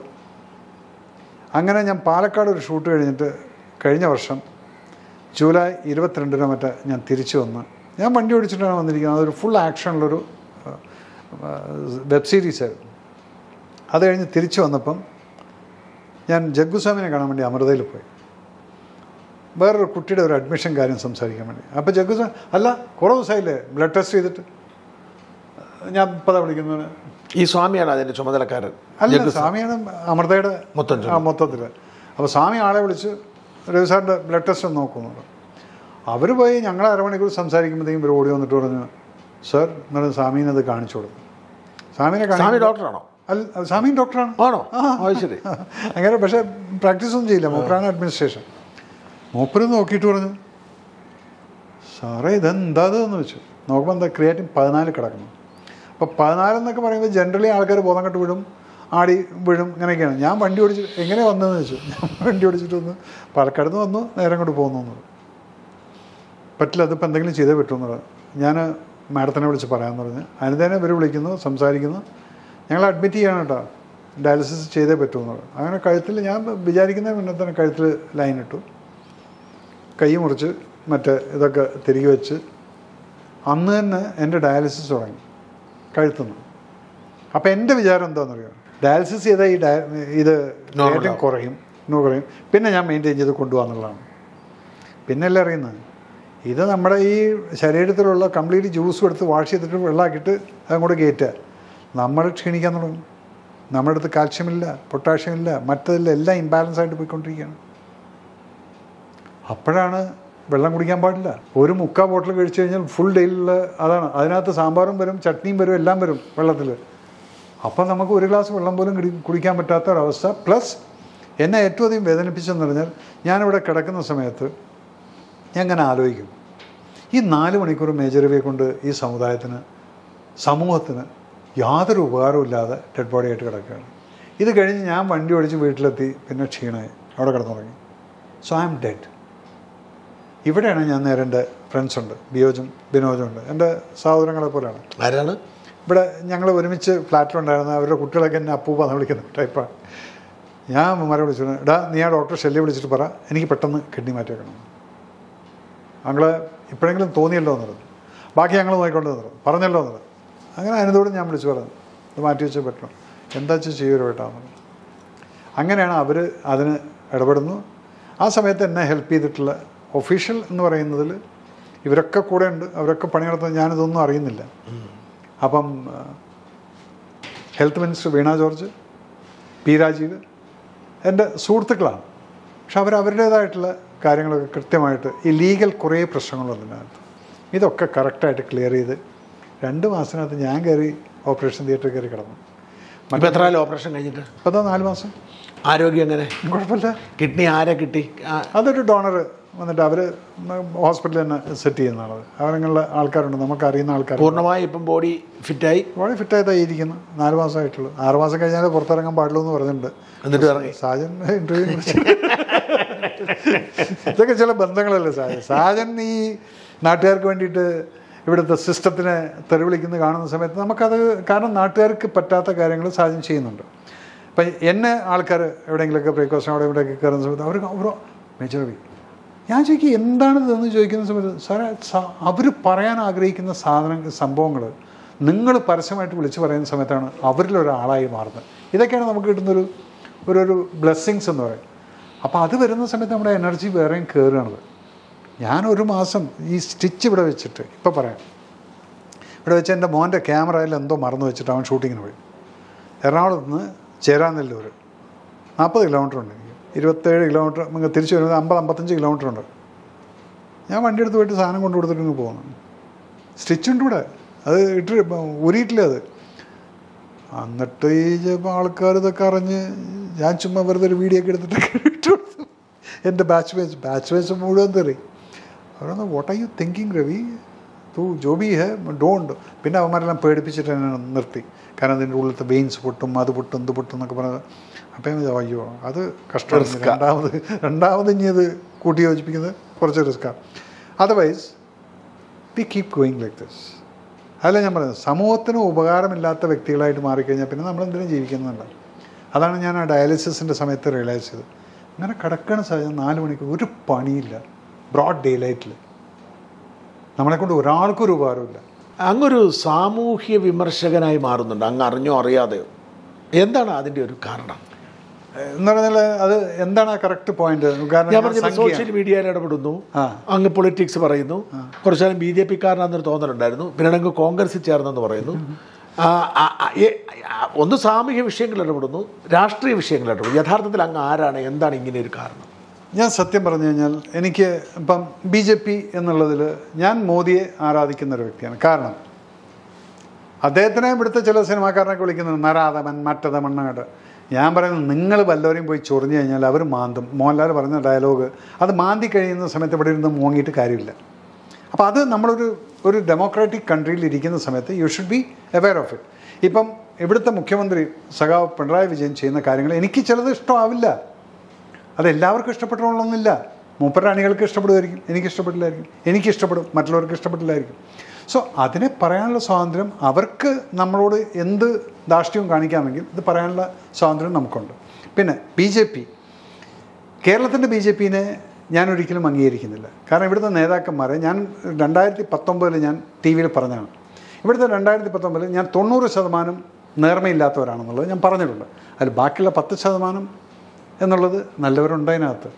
അങ്ങനെ ഞാൻ പാലക്കാട് ഒരു ഷൂട്ട് കഴിഞ്ഞിട്ട് കഴിഞ്ഞ വർഷം ജൂലൈ ഇരുപത്തിരണ്ടിനോ മറ്റേ ഞാൻ തിരിച്ചു വന്ന് ഞാൻ വണ്ടി ഓടിച്ചിട്ടാണ് വന്നിരിക്കുന്നത് അതൊരു ഫുൾ ആക്ഷനിലൊരു വെബ് സീരീസ് ആയിരുന്നു അത് കഴിഞ്ഞ് തിരിച്ചു വന്നപ്പം ഞാൻ ജഗ്ഗുസ്വാമിനെ കാണാൻ വേണ്ടി അമൃതയിൽ പോയി വേറൊരു കുട്ടിയുടെ ഒരു അഡ്മിഷൻ കാര്യം സംസാരിക്കാൻ വേണ്ടി അപ്പോൾ ജഗ്ഗുസ്വാമി അല്ല കുറേ ദിവസമായില്ലേ ബ്ലഡ് ടെസ്റ്റ് ചെയ്തിട്ട് ഞാൻ ഇപ്പതാ വിളിക്കുന്നത് ഈ സ്വാമിയാണ് അതിന്റെ ചുമതലക്കാരൻ അല്ല സ്വാമിയാണ് അമൃതയുടെ മൊത്തം ആ മൊത്തത്തിൽ അപ്പോൾ സ്വാമി ആളെ വിളിച്ച് രവി സാറിൻ്റെ ബ്ലഡ് ടെസ്റ്റ് ഒന്ന് നോക്കുന്നുണ്ട് അവർ പോയി ഞങ്ങൾ അരമണിക്കൂർ സംസാരിക്കുമ്പോഴത്തേക്കും ഇവർ ഓടി വന്നിട്ട് പറഞ്ഞു സർ എന്നാലും സ്വാമീനെ അത് കാണിച്ചു കൊടുക്കും സ്വാമിനെ സ്വാമി കാണിച്ചു ഡോക്ടറാണോ അല്ല സ്വാമി ഡോക്ടറാണ് ആണോ അത് ശരി അങ്ങനെ പക്ഷേ പ്രാക്ടീസ് ഒന്നും ചെയ്യില്ല മൂപ്പറാണ് അഡ്മിനിസ്ട്രേഷൻ മൂപ്പര് നോക്കിയിട്ട് പറഞ്ഞു സാറേ ഇതെന്താ എന്ന് വെച്ചു നോക്കുമ്പോൾ എന്താ ക്രിയാറ്റിൻ പതിനാല് കിടക്കുന്നു അപ്പോൾ പതിനാലെന്നൊക്കെ പറയുമ്പോൾ ജനറലി ആൾക്കാർ ബോധം കെട്ട് വീഴും ആടി വീഴും ഇങ്ങനെയൊക്കെയാണ് ഞാൻ വണ്ടി ഓടിച്ച് എങ്ങനെ വന്നതെന്ന് വെച്ചു ഞാൻ വണ്ടി ഓടിച്ചിട്ട് വന്ന് പാലക്കാട് നിന്ന് വന്നു നേരം കൊണ്ട് പോകുന്നു എന്നത് പറ്റില്ല അതിപ്പോൾ എന്തെങ്കിലും ചെയ്തേ പറ്റുമെന്നുള്ളത് ഞാൻ മാഡത്തിനെ വിളിച്ച് പറയാമെന്ന് പറഞ്ഞ് അതിന് ഇവർ വിളിക്കുന്നു സംസാരിക്കുന്നു ഞങ്ങൾ അഡ്മിറ്റ് ചെയ്യണം കേട്ടോ ഡയാലിസിസ് ചെയ്തേ പറ്റുമെന്നുള്ളത് അങ്ങനെ കഴുത്തിൽ ഞാൻ വിചാരിക്കുന്ന മുന്നേ തന്നെ കഴുത്തിൽ ലൈൻ ഇട്ടു കൈ മുറിച്ച് മറ്റേ ഇതൊക്കെ തിരികെ വെച്ച് അന്ന് തന്നെ എൻ്റെ ഡയാലിസിസ് തുടങ്ങി കഴുത്തുനിന്ന് അപ്പോൾ എൻ്റെ വിചാരം എന്താണെന്നറിയാം ഡയാലിസിസ് ചെയ്താൽ ഈ ഡയ ഇത് Normal ഏറ്റവും ആവും. കുറയും നോ കുറയും പിന്നെ ഞാൻ മെയിൻറ്റെയിൻ ചെയ്ത് കൊണ്ടുപോകാന്നുള്ളതാണ് പിന്നല്ലേ അറിയുന്നത് ഇത് നമ്മുടെ ഈ ശരീരത്തിലുള്ള കംപ്ലീറ്റ് ജ്യൂസും എടുത്ത് വാഷ് ചെയ്തിട്ട് വെള്ളമാക്കിയിട്ട് അതങ്ങോട്ട് കയറ്റുക നമ്മൾ ക്ഷീണിക്കാൻ തുടങ്ങും നമ്മുടെ അടുത്ത് കാൽഷ്യമില്ല പൊട്ടാഷ്യമില്ല മറ്റതില്ല എല്ലാം ഇംബാലൻസ് ആയിട്ട് പോയിക്കൊണ്ടിരിക്കുകയാണ് അപ്പോഴാണ് വെള്ളം കുടിക്കാൻ പാടില്ല ഒരു മുക്കാ ബോട്ടിൽ കഴിച്ചു കഴിഞ്ഞാൽ ഫുൾ ഡെയിലുള്ള അതാണ് അതിനകത്ത് സാമ്പാറും വരും ചട്നിയും വരും എല്ലാം വരും വെള്ളത്തിൽ അപ്പം നമുക്ക് ഒരു ഗ്ലാസ് വെള്ളം പോലും കുടി- കുടിക്കാൻ പറ്റാത്ത ഒരവസ്ഥ പ്ലസ് എന്നെ ഏറ്റവും അധികം വേദനിപ്പിച്ചെന്ന് പറഞ്ഞാൽ ഞാനിവിടെ കിടക്കുന്ന സമയത്ത് ഞാൻ ഇങ്ങനെ ആലോചിക്കും ഈ നാല് മണിക്കൂർ മേജർ രവിയെ കൊണ്ട് ഈ സമുദായത്തിന് സമൂഹത്തിന് യാതൊരു ഉപകാരവും ഇല്ലാതെ ഡെഡ് ബോഡി ആയിട്ട് കിടക്കുകയാണ് ഇത് കഴിഞ്ഞ് ഞാൻ വണ്ടി ഓടിച്ച് വീട്ടിലെത്തി പിന്നെ ക്ഷീണമായി അവിടെ കിടന്നുറങ്ങി സോ ഐ എം ഡെഡ് ഇവിടെയാണ് ഞാൻ നേരെ എൻ്റെ ഫ്രണ്ട്സ് ഉണ്ട് ബിയോജും ബിനോജും ഉണ്ട് എൻ്റെ സഹോദരങ്ങളെ പോലെയാണ് ആരാണ് ഇവിടെ ഞങ്ങൾ ഒരുമിച്ച് ഫ്ലാറ്റിലുണ്ടായിരുന്ന അവരുടെ കുട്ടികളൊക്കെ എന്നെ അപ്പൂപ്പാന്ന് വിളിക്കുന്ന ടൈപ്പാണ് ഞാൻ അമ്മമാരെ വിളിച്ചു എടാ നീ ആ ഡോക്ടർ ശല്യം വിളിച്ചിട്ട് പറ എനിക്ക് പെട്ടെന്ന് കിഡ്നി മാറ്റി വെക്കണം ഞങ്ങൾ ഇപ്പോഴെങ്കിലും തോന്നിയല്ലോ എന്നുള്ളത് ബാക്കി ഞങ്ങൾ നോക്കിക്കൊണ്ട് എന്നുള്ളത് പറഞ്ഞല്ലോ എന്നുള്ളത് അങ്ങനെ അതിനോട് ഞാൻ വിളിച്ചു പറഞ്ഞു ഇത് മാറ്റി വെച്ചേ പറ്റണം എന്താ വെച്ചാൽ ചെയ്യൊരു വേട്ടാന്നുള്ളത് അങ്ങനെയാണ് അവർ അതിന് ഇടപെടുന്നു ആ സമയത്ത് എന്നെ ഹെൽപ്പ് ചെയ്തിട്ടുള്ള ഒഫീഷ്യൽ എന്ന് പറയുന്നതിൽ ഇവരൊക്കെ കൂടെ ഉണ്ട് അവരൊക്കെ പണി നടത്തുന്നത് ഞാനിതൊന്നും അറിയുന്നില്ല അപ്പം ഹെൽത്ത് മിനിസ്റ്റർ വീണ ജോർജ് പി രാജീവ് എൻ്റെ സുഹൃത്തുക്കളാണ് പക്ഷെ അവർ അവരുടേതായിട്ടുള്ള കാര്യങ്ങളൊക്കെ കൃത്യമായിട്ട് ഈ ലീഗൽ കുറേ പ്രശ്നങ്ങളുണ്ട് ഇതിനകത്ത് ഇതൊക്കെ കറക്റ്റായിട്ട് ക്ലിയർ ചെയ്ത് രണ്ട് മാസത്തിനകത്ത് ഞാൻ കയറി ഓപ്പറേഷൻ തിയേറ്ററിൽ കയറി കിടന്നു ഇപ്പം എത്ര കാലം ഓപ്പറേഷൻ കഴിഞ്ഞിട്ട് അപ്പോൾ അതാ നാല് മാസം ആരോഗ്യം എങ്ങനെ കുഴപ്പമില്ല കിഡ്നി ആരെ കിട്ടി ആ, അതൊരു ഡോണർ വന്നിട്ട് അവർ ഹോസ്പിറ്റലിൽ തന്നെ സെറ്റ് ചെയ്യുന്നതാണ് അവരങ്ങനെയുള്ള ആൾക്കാരുണ്ട് നമുക്ക് അറിയുന്ന ആൾക്കാർ പൂർണ്ണമായി ഇപ്പം ബോഡി ഫിറ്റായി വളരെ ഫിറ്റായിട്ടാണ് ഇരിക്കുന്നു നാല് മാസമായിട്ടുള്ളൂ ആറ് മാസം കഴിഞ്ഞാൽ പുറത്തിറങ്ങാൻ പാടുള്ളൂ എന്ന് പറഞ്ഞിട്ടുണ്ട് എന്നിട്ട് ഇറങ്ങി സാജൻ ഇന്റർവ്യൂ ഇതൊക്കെ ചില ബന്ധങ്ങളല്ലേ സാജൻ സാജൻ ഈ നാട്ടുകാർക്ക് വേണ്ടിയിട്ട് ഇവിടുത്തെ സിസ്റ്റത്തിനെ തെറിവിളിക്കുന്ന കാണുന്ന സമയത്ത് നമുക്കത് കാരണം നാട്ടുകാർക്ക് പറ്റാത്ത കാര്യങ്ങൾ സാജൻ ചെയ്യുന്നുണ്ട് അപ്പം എന്നെ ആൾക്കാർ എവിടെയെങ്കിലുമൊക്കെ ബ്രേക്ക്ഫാസ്റ്റ് അവിടെ ഇവിടെയൊക്കെ കയറുന്ന സമയത്ത് അവർ അവർ മേജർ വി ഞാൻ ചോദിക്കും എന്താണ് ഇതെന്ന് ചോദിക്കുന്ന സമയത്ത് സാറേ അവർ പറയാൻ ആഗ്രഹിക്കുന്ന സാധന സംഭവങ്ങൾ നിങ്ങൾ പരസ്യമായിട്ട് വിളിച്ച് പറയുന്ന സമയത്താണ് അവരിൽ ഒരാളായി മാറുന്നത് ഇതൊക്കെയാണ് നമുക്ക് കിട്ടുന്നൊരു ഒരു ഒരു ബ്ലെസ്സിങ്സ് എന്ന് പറയും അപ്പോൾ അത് വരുന്ന സമയത്ത് നമ്മുടെ എനർജി വേറെയും കയറുകയാണത് ഞാൻ ഒരു മാസം ഈ സ്റ്റിച്ച് ഇവിടെ വെച്ചിട്ട് ഇപ്പോൾ പറയാം ഇവിടെ വെച്ച് എൻ്റെ മോൻ്റെ ക്യാമറയിൽ എന്തോ മറന്നു വെച്ചിട്ട് അവൻ ഷൂട്ടിങ്ങിന് പോയി എറണാകുളത്ത് നിന്ന് ചേരാനെല്ലൂർ നാൽപ്പത് കിലോമീറ്റർ ഉണ്ട് എനിക്ക് ഇരുപത്തേഴ് കിലോമീറ്റർ നിങ്ങൾ തിരിച്ചു വരുന്നത് അമ്പത് അമ്പത്തഞ്ച് കിലോമീറ്റർ ഉണ്ട് ഞാൻ വണ്ടി എടുത്ത് പോയിട്ട് സാധനം കൊണ്ടു കൊടുത്തിട്ട് ഇങ്ങ് പോകുന്നു സ്റ്റിച്ചുണ്ട് ഇവിടെ അത് ഇട്ട് ഉരിയിട്ടില്ല അത് എന്നിട്ട് ഈ ചിലപ്പോൾ ആൾക്കാർ ഇതൊക്കെ അറിഞ്ഞ് ഞാൻ ചുമ്മാ വെറുതെ ഒരു വീഡിയോ ഒക്കെ എടുത്തിട്ട് ഇട്ട് കൊടുത്തു എൻ്റെ ബാച്ച് മേച്ച് ബാച്ച് മേച്ച് മുഴുവൻ തെറി അവരൊന്ന് what are you thinking Ravi തൂ ജോബി ഹെ ഡോണ്ട് പിന്നെ അവന്മാരെല്ലാം പേടിപ്പിച്ചിട്ട് എന്നെ നിർത്തി കാരണം അതിൻ്റെ ഉള്ളിലത്തെ വെയിൻസ് പൊട്ടും അത് പൊട്ടും ഇത് പൊട്ടും എന്നൊക്കെ പറഞ്ഞത് അപ്പം ഞാൻ വിചാരിച്ചു, അയ്യോ അത് കഷ്ടമാണ് Risk ആ. രണ്ടാമത് രണ്ടാമത് ഇനി അത് കൂട്ടി യോജിപ്പിക്കുന്നത് കുറച്ച് റിസ്ക്കാണ് otherwise we keep going like this അതല്ല ഞാൻ പറയുന്നത് സമൂഹത്തിന് ഉപകാരമില്ലാത്ത വ്യക്തികളായിട്ട് മാറിക്കഴിഞ്ഞാൽ പിന്നെ നമ്മൾ എന്തിനും ജീവിക്കുന്നുണ്ട് അതാണ് ഞാൻ ആ ഡയാലിസിസിൻ്റെ സമയത്ത് റിയലൈസ് ചെയ്തത് അങ്ങനെ കിടക്കണ സാഹചര്യം നാല് മണിക്കൂർ ഒരു പണിയില്ല ബ്രോഡ് ഡേ ലൈറ്റിൽ നമ്മളെക്കൊണ്ട് ഒരാൾക്കും ഒരു ഉപകാരമില്ല അങ്ങൊരു സാമൂഹ്യ വിമർശകനായി മാറുന്നുണ്ട് അങ്ങ് അറിഞ്ഞോ അറിയാതെയോ എന്താണ് അതിൻ്റെ ഒരു കാരണം എന്ന് പറഞ്ഞാൽ അത് എന്താണ് ആ കറക്റ്റ് പോയിന്റ് കാരണം ഞാൻ ഞാൻ പറഞ്ഞ സംഖ്യ- സോഷ്യൽ മീഡിയയിൽ ഇടപെടുന്നു ആ. അങ്ങ് പൊളിറ്റിക്സ് പറയുന്നു കുറച്ചു കാലം ബി ജെ പിക്കാരനാണെന്നൊരു തോന്നലുണ്ടായിരുന്നു പിന്നീട് അങ്ങ് കോൺഗ്രസിൽ ചേർന്നെന്ന് പറയുന്നു ആ, ആ, ആ, ഏ, ആ, ഒന്ന് സാമൂഹ്യ വിഷയങ്ങളിൽ ഇടപെടുന്നു രാഷ്ട്രീയ വിഷയങ്ങളിൽ ഇടപെടുന്നു യഥാർത്ഥത്തിൽ അങ്ങ് ആരാണ് എന്താണ് ഇങ്ങനെ ഒരു കാരണം ഞാൻ സത്യം പറഞ്ഞു കഴിഞ്ഞാൽ എനിക്ക് ഇപ്പം ബി ജെ പി എന്നുള്ളതിൽ ഞാൻ മോദിയെ ആരാധിക്കുന്ന ഒരു വ്യക്തിയാണ് കാരണം അദ്ദേഹത്തിനെ ഇവിടുത്തെ ചില സിനിമാക്കാരനൊക്കെ വിളിക്കുന്നത് നരാധമൻ മറ്റത് മണ്ണങ്ങട്ട് ഞാൻ പറയുന്നത് നിങ്ങൾ വല്ലവരെയും പോയി ചൊറിഞ്ഞു കഴിഞ്ഞാൽ അവർ മാന്തും മോഹൻലാൽ പറഞ്ഞ ഡയലോഗ് അത് മാന്തി കഴിയുന്ന സമയത്ത് ഇവിടെ ഇരുന്ന് മോങ്ങിയിട്ട് കാര്യമില്ല അപ്പോൾ അത് നമ്മളൊരു ഒരു ഡെമോക്രാറ്റിക് കൺട്രിയിൽ ഇരിക്കുന്ന സമയത്ത് you should be aware of it ഇപ്പം ഇവിടുത്തെ മുഖ്യമന്ത്രി സഖാവ് പിണറായി വിജയൻ ചെയ്യുന്ന കാര്യങ്ങൾ എനിക്ക് ചിലത് ഇഷ്ടമാവില്ല അത് എല്ലാവർക്കും ഇഷ്ടപ്പെട്ടോളണമെന്നില്ല മൂപ്പരുടെ അണികൾക്ക് ഇഷ്ടപ്പെടുമായിരിക്കും എനിക്ക് ഇഷ്ടപ്പെട്ടില്ലായിരിക്കും എനിക്ക് ഇഷ്ടപ്പെടും മറ്റുള്ളവർക്ക് ഇഷ്ടപ്പെട്ടില്ലായിരിക്കും സോ അതിനെ പറയാനുള്ള സ്വാതന്ത്ര്യം അവർക്ക് നമ്മളോട് എന്ത് ധാർഷ്ട്യവും കാണിക്കാമെങ്കിൽ ഇത് പറയാനുള്ള സ്വാതന്ത്ര്യം നമുക്കുണ്ട് പിന്നെ ബി ജെ പി കേരളത്തിൻ്റെ ബി ജെ പിനെ ഞാൻ ഒരിക്കലും അംഗീകരിക്കുന്നില്ല കാരണം ഇവിടുത്തെ നേതാക്കന്മാരെ ഞാൻ രണ്ടായിരത്തി പത്തൊമ്പതിൽ ഞാൻ ടി വിയിൽ പറഞ്ഞതാണ് ഇവിടുത്തെ രണ്ടായിരത്തി പത്തൊമ്പതിൽ ഞാൻ തൊണ്ണൂറ് ശതമാനം നേർമയില്ലാത്തവരാണെന്നുള്ളത് ഞാൻ പറഞ്ഞിട്ടുണ്ട് അതിൽ ബാക്കിയുള്ള പത്ത് ശതമാനം എന്നുള്ളത് നല്ലവരുണ്ട് അതിനകത്ത്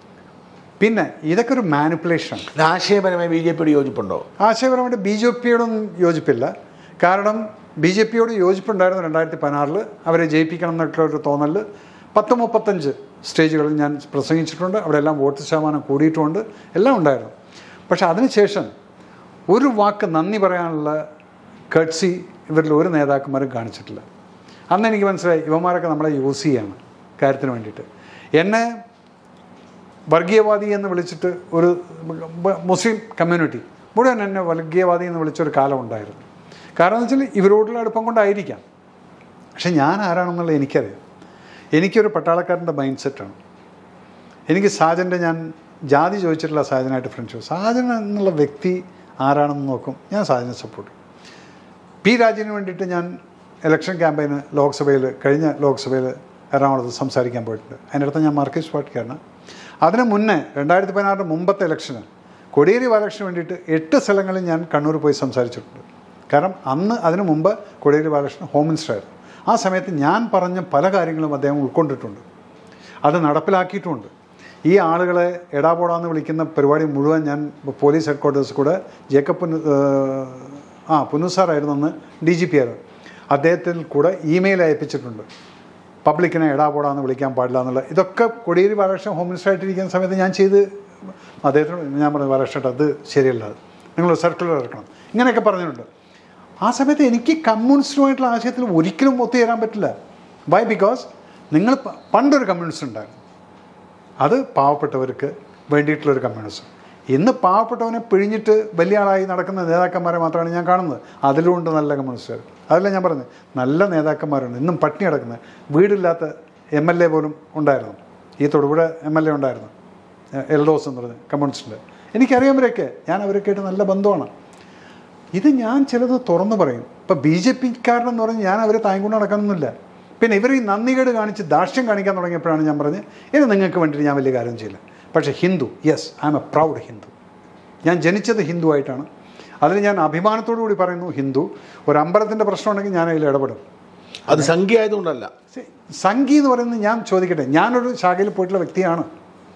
പിന്നെ ഇതൊക്കെ ഒരു മാനിപ്പുലേഷനാണ് ഇത് ആശയപരമായി ബി ജെ പിയുടെ യോജിപ്പുണ്ടോ ആശയപരമായിട്ട് ബി ജെ പിയോടൊന്നും യോജിപ്പില്ല കാരണം ബി ജെ പിയോട് യോജിപ്പുണ്ടായിരുന്നു രണ്ടായിരത്തി പതിനാറിൽ അവരെ ജയിപ്പിക്കണം എന്നൊക്കെയുള്ള ഒരു തോന്നൽ പത്ത് മുപ്പത്തഞ്ച് സ്റ്റേജുകളിൽ ഞാൻ പ്രസംഗിച്ചിട്ടുണ്ട് അവിടെ എല്ലാം വോട്ട് ശതമാനം കൂടിയിട്ടുമുണ്ട് എല്ലാം ഉണ്ടായിരുന്നു പക്ഷെ അതിനുശേഷം ഒരു വാക്ക് നന്ദി പറയാനുള്ള കട്സി ഇവരിൽ ഒരു നേതാക്കന്മാരും കാണിച്ചിട്ടില്ല അന്ന് എനിക്ക് മനസ്സിലായി ഇവന്മാരൊക്കെ നമ്മളെ യൂസ് ചെയ്യാണ് കാര്യത്തിന് വേണ്ടിയിട്ട് എന്നെ വർഗീയവാദി എന്ന് വിളിച്ചിട്ട് ഒരു ബ- മുസ്ലിം കമ്മ്യൂണിറ്റി മുഴുവൻ എന്നെ വർഗീയവാദി എന്ന് വിളിച്ചൊരു കാലം ഉണ്ടായിരുന്നു കാരണം എന്ന് വെച്ചാൽ ഇവരോടുള്ള അടുപ്പം കൊണ്ടായിരിക്കാം പക്ഷെ ഞാൻ ആരാണെന്നുള്ളത് എനിക്കറിയാം എനിക്കൊരു പട്ടാളക്കാരൻ്റെ മൈൻഡ് സെറ്റാണ് എനിക്ക് സാജൻ്റെ ഞാൻ ജാതി ചോദിച്ചിട്ടുള്ള സാജനായിട്ട് ഫ്രണ്ട്ഷിപ്പ് സാജൻ എന്നുള്ള വ്യക്തി ആരാണെന്ന് നോക്കും ഞാൻ സാജനെ സപ്പോർട്ട് ചെയ്യും പി രാജന് വേണ്ടിയിട്ട് ഞാൻ ഇലക്ഷൻ ക്യാമ്പയിന് ലോക്സഭയിൽ കഴിഞ്ഞ ലോക്സഭയിൽ എറണാകുളത്ത് സംസാരിക്കാൻ പോയിട്ടുണ്ട് അതിൻ്റെ അടുത്ത് ഞാൻ മാർക്സിസ്റ്റ് പാർട്ടിക്കാരനാണ് അതിന് മുന്നേ രണ്ടായിരത്തി പതിനാറിന് മുമ്പത്തെ ഇലക്ഷന് കൊടിയേരി ബാലകൃഷ്ണന് വേണ്ടിയിട്ട് എട്ട് സ്ഥലങ്ങളിൽ ഞാൻ കണ്ണൂർ പോയി സംസാരിച്ചിട്ടുണ്ട് കാരണം അന്ന് അതിനു മുമ്പ് കൊടിയേരി ബാലകൃഷ്ണൻ ഹോം മിനിസ്റ്റർ ആയിരുന്നു ആ സമയത്ത് ഞാൻ പറഞ്ഞ പല കാര്യങ്ങളും അദ്ദേഹം ഉൾക്കൊണ്ടിട്ടുണ്ട് അത് നടപ്പിലാക്കിയിട്ടുമുണ്ട് ഈ ആളുകളെ എടാപോടാന്ന് വിളിക്കുന്ന പരിപാടി മുഴുവൻ ഞാൻ പോലീസ് ഹെഡ് ക്വാർട്ടേഴ്സ് കൂടെ ജേക്കബ് പുന്നു ഏഹ്, ആ പുന്നു സാറായിരുന്നു അന്ന് ഡി ജി പി ആയിരുന്നു അദ്ദേഹത്തിൽ കൂടെ ഇമെയിൽ അയപ്പിച്ചിട്ടുണ്ട് പബ്ലിക്കിനെ എടാപോടാന്ന് വിളിക്കാൻ പാടില്ല എന്നുള്ള ഇതൊക്കെ കൊടിയേരി ബാലകൃഷ്ണൻ ഹോം മിനിസ്റ്റർ ആയിട്ടിരിക്കുന്ന സമയത്ത് ഞാൻ ചെയ്ത് അദ്ദേഹത്തിനോട് ഞാൻ പറഞ്ഞു ബാലകൃഷ്ണൻ അത് ശരിയല്ല അത് നിങ്ങൾ സർക്കുലർ ഇറക്കണം ഇങ്ങനെയൊക്കെ പറഞ്ഞിട്ടുണ്ട് ആ സമയത്ത് എനിക്ക് കമ്മ്യൂണിസ്റ്റുമായിട്ടുള്ള ആശയത്തിൽ ഒരിക്കലും ഒത്തുചേരാൻ പറ്റില്ല വൈ ബിക്കോസ് നിങ്ങൾ പ- പണ്ടൊരു കമ്മ്യൂണിസ്റ്റ് ഉണ്ടായിരുന്നു അത് പാവപ്പെട്ടവർക്ക് വേണ്ടിയിട്ടുള്ളൊരു കമ്മ്യൂണിസം ഇന്ന് പാവപ്പെട്ടവനെ പിഴിഞ്ഞിട്ട് വലിയ ആളായി നടക്കുന്ന നേതാക്കന്മാരെ മാത്രമാണ് ഞാൻ കാണുന്നത് അതിലുണ്ട് നല്ല കമ്മ്യൂണിസ്റ്റുകാർ അതല്ല ഞാൻ പറഞ്ഞത് നല്ല നേതാക്കന്മാരുണ്ട് ഇന്നും പട്ടിണി കിടക്കുന്നത് വീടില്ലാത്ത എം എൽ എ പോലും ഉണ്ടായിരുന്നു ഈ തൊടുപുഴ എം എൽ എ ഉണ്ടായിരുന്നു എ- എൽദോസ് എന്ന് പറഞ്ഞ് കമ്മ്യൂണിസ്റ്റിൻ്റെ എനിക്കറിയാമവരൊക്കെ ഞാൻ അവരൊക്കെ ആയിട്ട് നല്ല ബന്ധമാണ് ഇത് ഞാൻ ചിലത് തുറന്നു പറയും ഇപ്പം ബി ജെ പിക്കാരനെന്ന് പറഞ്ഞ് ഞാൻ അവരെ താങ്ങിക്കൊണ്ട് നടക്കണമെന്നില്ല പിന്നെ ഇവർ ഈ നന്ദികേട് കാണിച്ച് ദാർഷ്ട്യം കാണിക്കാൻ തുടങ്ങിയപ്പോഴാണ് ഞാൻ പറഞ്ഞത് ഇനി നിങ്ങൾക്ക് വേണ്ടിയിട്ട് ഞാൻ വലിയ കാര്യം ചെയ്യില്ല പക്ഷേ Hindu yes I'm a proud Hindu ഞാൻ ജനിച്ചത് ഹിന്ദു ആയിട്ടാണ് അതിന് ഞാൻ അഭിമാനത്തോടു കൂടി പറയുന്നു ഹിന്ദു ഒരു അമ്പലത്തിൻ്റെ പ്രശ്നമുണ്ടെങ്കിൽ ഞാൻ അതിൽ ഇടപെടും അത് സംഖ്യ ആയതുകൊണ്ടല്ല See, സംഗീ എന്ന് പറയുന്നത് ഞാൻ ചോദിക്കട്ടെ ഞാനൊരു ശാഖയിൽ പോയിട്ടുള്ള വ്യക്തിയാണ്